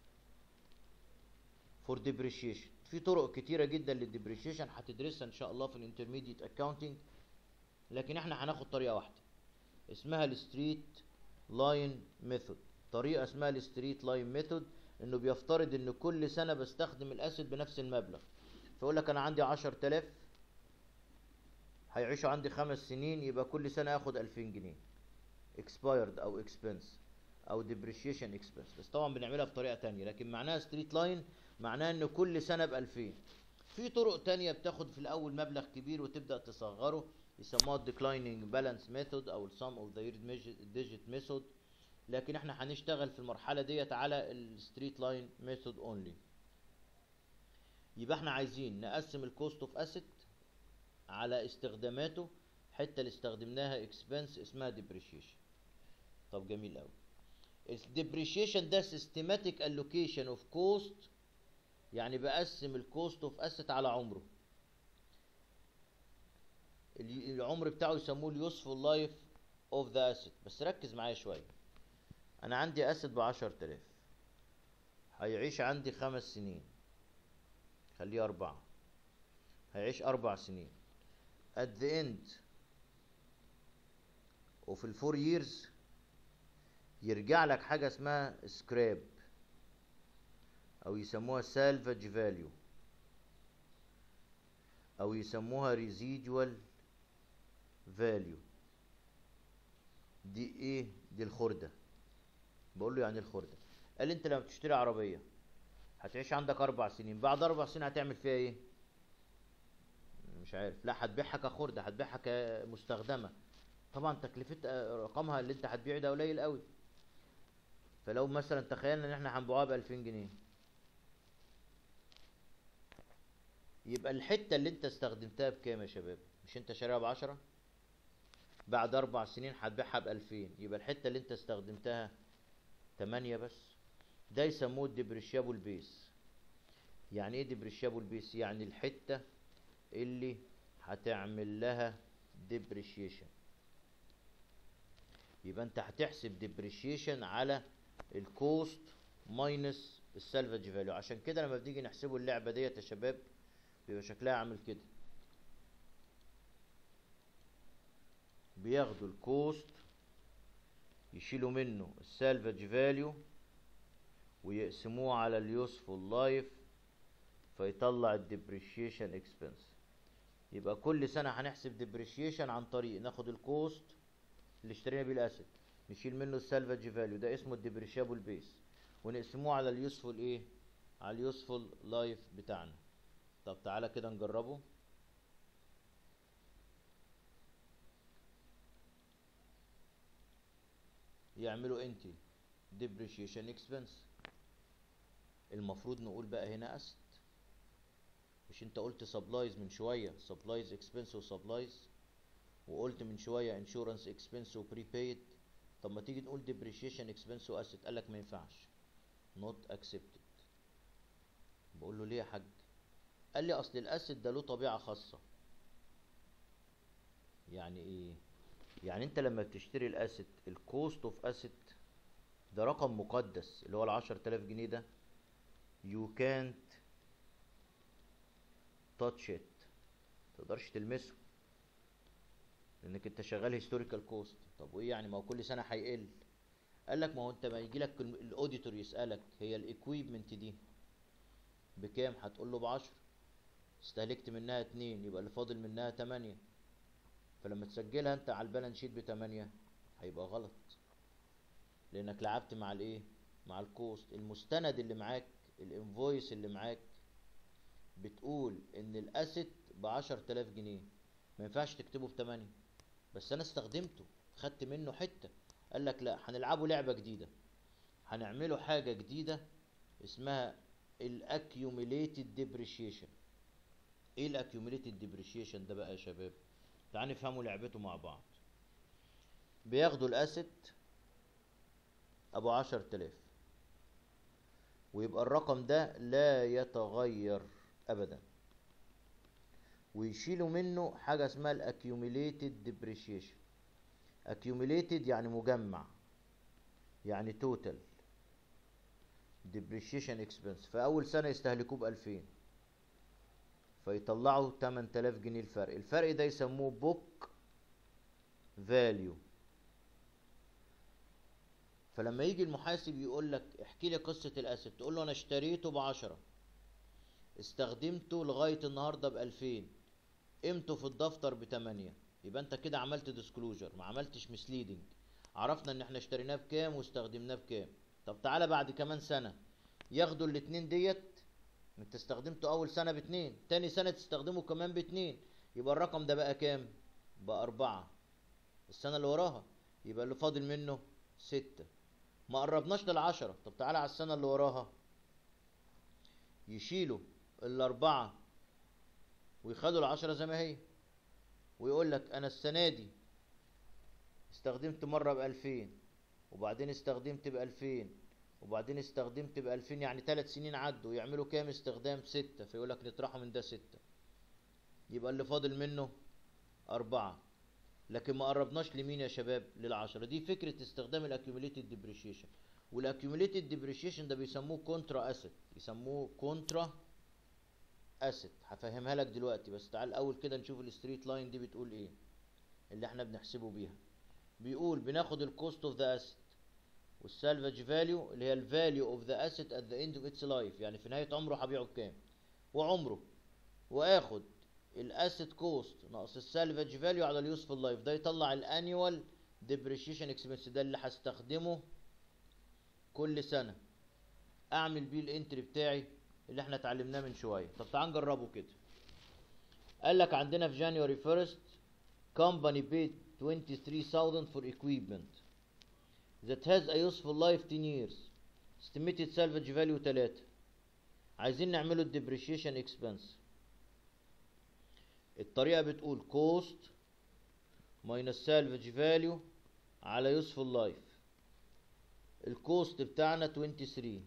فور depreciation في طرق كتيرة جدا للديبريشيشن هتدرسها ان شاء الله في الانترميديت اكاونتنج لكن احنا هناخد طريقة واحدة اسمها الستريت لاين ميثود طريقة اسمها الستريت لاين ميثود انه بيفترض ان كل سنة بستخدم الاسيد بنفس المبلغ فيقول لك انا عندي عشر تلاف هيعيشوا عندي خمس سنين يبقى كل سنة اخد الفين جنيه expired او expense او depreciation expense بس طبعا بنعملها بطريقة تانية لكن معناها ستريت لاين معناها ان كل سنة بألفين في طرق تانية بتاخد في الاول مبلغ كبير وتبدأ تصغره يسموها declining balance method او sum of the year digit method لكن احنا هنشتغل في المرحلة ديت على الستريت لاين ميثود اونلي يبقى احنا عايزين نقسم الكوست اوف اسيت على استخداماته الحته اللي استخدمناها اكسبنس اسمها depreciation طب جميل قوي الديبريشيشن ده systematic allocation of cost يعني بقسم الكوست اوف اسيت على عمره العمر بتاعه يسموه اليوسفول لايف اوف ذا اسيت بس ركز معايا شويه انا عندي اسيت بعشر تلاف هيعيش عندي خمس سنين خليه اربعة هيعيش اربع سنين at the end وفي الفور years يرجع لك حاجة اسمها سكراب او يسموها salvage value او يسموها residual value دي ايه دي الخردة بقول له يعني الخردة قال لي انت لما بتشتري عربية هتعيش عندك اربع سنين بعد اربع سنين هتعمل فيها ايه مش عارف لا هتبيعها كخردة هتبيعها كمستخدمة طبعا تكلفة رقمها اللي انت هتبيعه ده قليل قوي فلو مثلا تخيلنا ان احنا هنبيعها ب 2000 جنيه يبقى الحتة اللي انت استخدمتها بكام يا شباب مش انت شاريها بعشرة بعد اربع سنين هتبيعها بألفين يبقى الحتة اللي انت استخدمتها تمانية بس ده يسموه الديبريشابل بيس يعني ايه ديبريشابل بيس يعني الحتة اللي هتعمل لها ديبريشيشن يبقى انت هتحسب ديبريشيشن على الكوست ماينس السالفج فاليو عشان كده لما بنيجي نحسبوا اللعبه ديت يا شباب بيبقى شكلها عامل كده بياخدوا الكوست يشيلوا منه السالفج فاليو ويقسموه على اليوسفول لايف فيطلع الديبريشيشن اكسبنس يبقى كل سنة هنحسب ديبريشيشن عن طريق ناخد الكوست اللي اشترينا بيه الاسيد نشيل منه السالفج فاليو ده اسمه الديبريشابل بيس ونقسموه على اليوسفول ايه على اليوسفول لايف بتاعنا طب تعالى كده نجربه يعملوا انتي depreciation expense المفروض نقول بقى هنا اسيد مش انت قلت سبلايز من شويه سبلايز اكسبنس وسبلايز وقلت من شويه انشورنس اكسبنس وبريبايد طب ما تيجي نقول depreciation expense واسيد قال لك ما ينفعش not accepted بقول له ليه يا حاج قال لي اصل الاسيد ده له طبيعه خاصه يعني ايه يعني انت لما بتشتري الاسيد الكوست اوف اسيد ده رقم مقدس اللي هو العشر تلاف جنيه ده you can't touch it تقدرش تلمسه لانك انت شغال هيستوريكال كوست طب وايه يعني ما هو كل سنه هيقل قال لك ما هو انت ما يجي لك الاوديتور يسالك هي الايكويبمنت دي بكام هتقول له بعشرة استهلكت منها اتنين يبقى اللي فاضل منها تمانية فلما تسجلها انت على البالانس شيت بتمانية هيبقى غلط لانك لعبت مع الايه مع الكوست المستند اللي معاك الانفويس اللي معاك بتقول ان الاسيت بعشر تلاف جنيه ما ينفعش تكتبه بتمانية بس انا استخدمته خدت منه حتة قال لك لا هنلعبه لعبة جديدة هنعمله حاجة جديدة اسمها الاكيوميليتد ديبريشيشن ايه الاكيوميليتد ديبريشيشن ده بقى يا شباب تعال نفهموا لعبته مع بعض بياخدوا الاسيت ابو عشر تلاف ويبقى الرقم ده لا يتغير ابدا ويشيلوا منه حاجة اسمها الاكيوميليتد ديبريشيشن accumulated يعني مجمع يعني total depreciation expense فأول سنة يستهلكوه بألفين فيطلعوا 8000 جنيه الفرق الفرق ده يسموه book value فلما يجي المحاسب يقول لك احكي لي قصة الأسد تقول له أنا اشتريته بعشرة استخدمته لغاية النهاردة بألفين قيمته في الدفتر بتمانية يبقى انت كده عملت ديسكلوجر ما عملتش مسليدنج عرفنا ان احنا اشتريناه بكام واستخدمناه بكام طب تعالى بعد كمان سنة ياخدوا الاتنين ديت انت استخدمته اول سنة باتنين تاني سنة تستخدمه كمان باتنين يبقى الرقم ده بقى كام بقى اربعة السنة اللي وراها يبقى اللي فاضل منه ستة ما قربناش للعشرة طب تعالى على السنة اللي وراها يشيلوا الاربعة ويخلوا العشرة زي ما هي ويقول لك انا السنه دي استخدمت مره بألفين وبعدين استخدمت بألفين وبعدين استخدمت بألفين يعني ثلاث سنين عدوا يعملوا كام استخدام ستة فيقول لك نطرحه من ده ستة يبقى اللي فاضل منه أربعة لكن ما قربناش لمين يا شباب للعشرة دي فكرة استخدام الاكيوميليتد ديبريشيشن والاكيوميليتد ديبريشيشن ده بيسموه كونترا اسيت يسموه كونترا اسيت هفهمها لك دلوقتي بس تعال الاول كده نشوف الستريت لاين دي بتقول ايه اللي احنا بنحسبه بيها بيقول بناخد الكوست اوف ذا اسيت والسالفج فاليو اللي هي الفاليو اوف ذا اسيت ات ذا اند اوف اتس لايف يعني في نهايه عمره هبيعه بكام وعمره واخد الاسيت كوست ناقص السالفج فاليو على اليوسفول لايف ده يطلع الانيوال ديبريشيشن اكسبنس ده اللي هستخدمه كل سنه اعمل بيه الانتري بتاعي اللي احنا اتعلمناه من شويه طب تعال نجربه كده قال لك عندنا في جانيوري 1 company paid 23000 for equipment that has a useful life 10 years estimated salvage value 3 عايزين نعمله الديبريشيشن اكسبنس الطريقه بتقول cost minus salvage value على useful life الكوست بتاعنا 23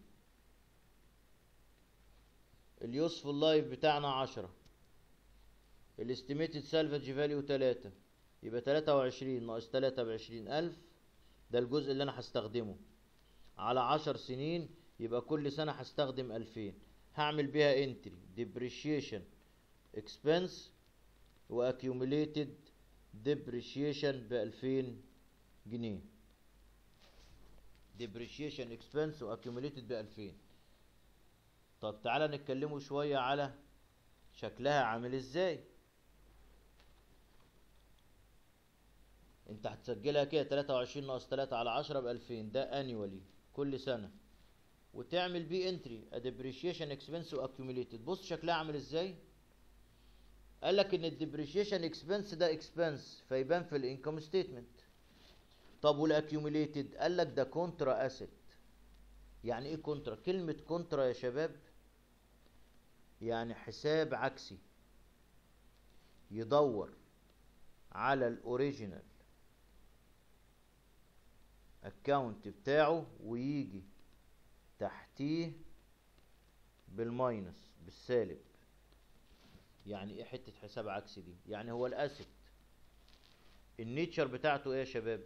اليوسفول لايف بتاعنا عشرة الاستيميتد سالفج فاليو تلاتة يبقى تلاتة وعشرين ناقص تلاتة بعشرين ألف ده الجزء اللي أنا هستخدمه على عشر سنين يبقى كل سنة هستخدم ألفين هعمل بيها انتري depreciation expense و accumulated depreciation بألفين جنيه depreciation expense واكيوميليتد ب 2000 طب تعالى نتكلموا شوية على شكلها عامل ازاي انت هتسجلها كده 23 ناقص 3 على 10 ب 2000 ده annually كل سنة وتعمل بيه انتري depreciation expense واكيوميليتد بص شكلها عامل ازاي قال لك ان الديبريشيشن اكسبنس ده اكسبنس فيبان في الانكم ستيتمنت طب والاكيوميليتد قال لك ده كونترا اسيت يعني ايه كونترا كلمة كونترا يا شباب يعني حساب عكسي يدور على الاوريجينال اكاونت بتاعه ويجي تحتيه بالماينس بالسالب يعني ايه حته حساب عكسي دي يعني هو الاسيت النيتشر بتاعته ايه يا شباب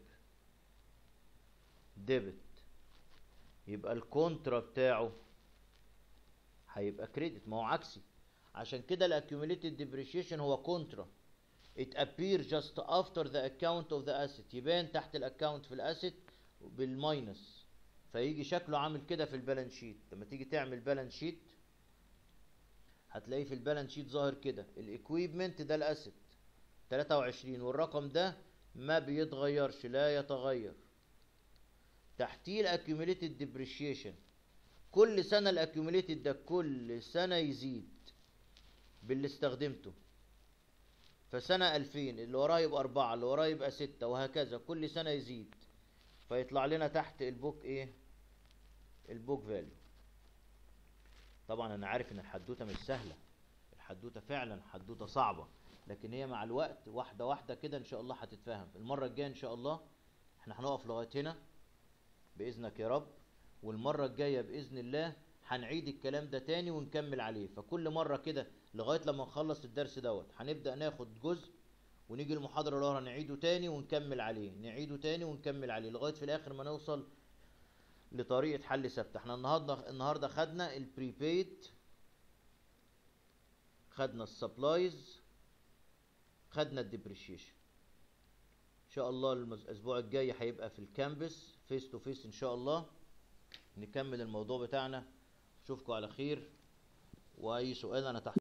ديبت يبقى الكونترا بتاعه هيبقى كريدت ما هو عكسي عشان كده الاكيوميليتد ديبريشيشن هو كونترا it appears just after the account of the asset يبان تحت الاكونت في الاسيت بالماينس فيجي شكله عامل كده في البالانس شيت لما تيجي تعمل بالانس شيت هتلاقيه في البالانس شيت ظاهر كده الايكويبمنت ده الاسيت 23 والرقم ده ما بيتغيرش لا يتغير تحتيه الاكيوميليتد ديبريشيشن كل سنه الاكيوميليتد ده كل سنه يزيد باللي استخدمته فسنة 2000 اللي وراه يبقى أربعة اللي وراه يبقى ستة وهكذا كل سنة يزيد فيطلع لنا تحت البوك إيه؟ البوك فاليو طبعا أنا عارف إن الحدوتة مش سهلة الحدوتة فعلا حدوتة صعبة لكن هي مع الوقت واحدة واحدة كده إن شاء الله هتتفهم المرة الجاية إن شاء الله إحنا هنقف لغاية هنا بإذنك يا رب والمرة الجاية بإذن الله هنعيد الكلام ده تاني ونكمل عليه فكل مرة كده لغاية لما نخلص الدرس دوت هنبدأ ناخد جزء ونيجي المحاضرة اللي ورا نعيده تاني ونكمل عليه نعيده تاني ونكمل عليه لغاية في الآخر ما نوصل لطريقة حل ثابتة احنا النهاردة النهاردة خدنا البريبيد خدنا السبلايز خدنا الديبريشيشن ان شاء الله المز- الاسبوع الجاي هيبقى في الكامبس فيس تو فيس ان شاء الله نكمل الموضوع بتاعنا اشوفكم على خير واي سؤال انا تحت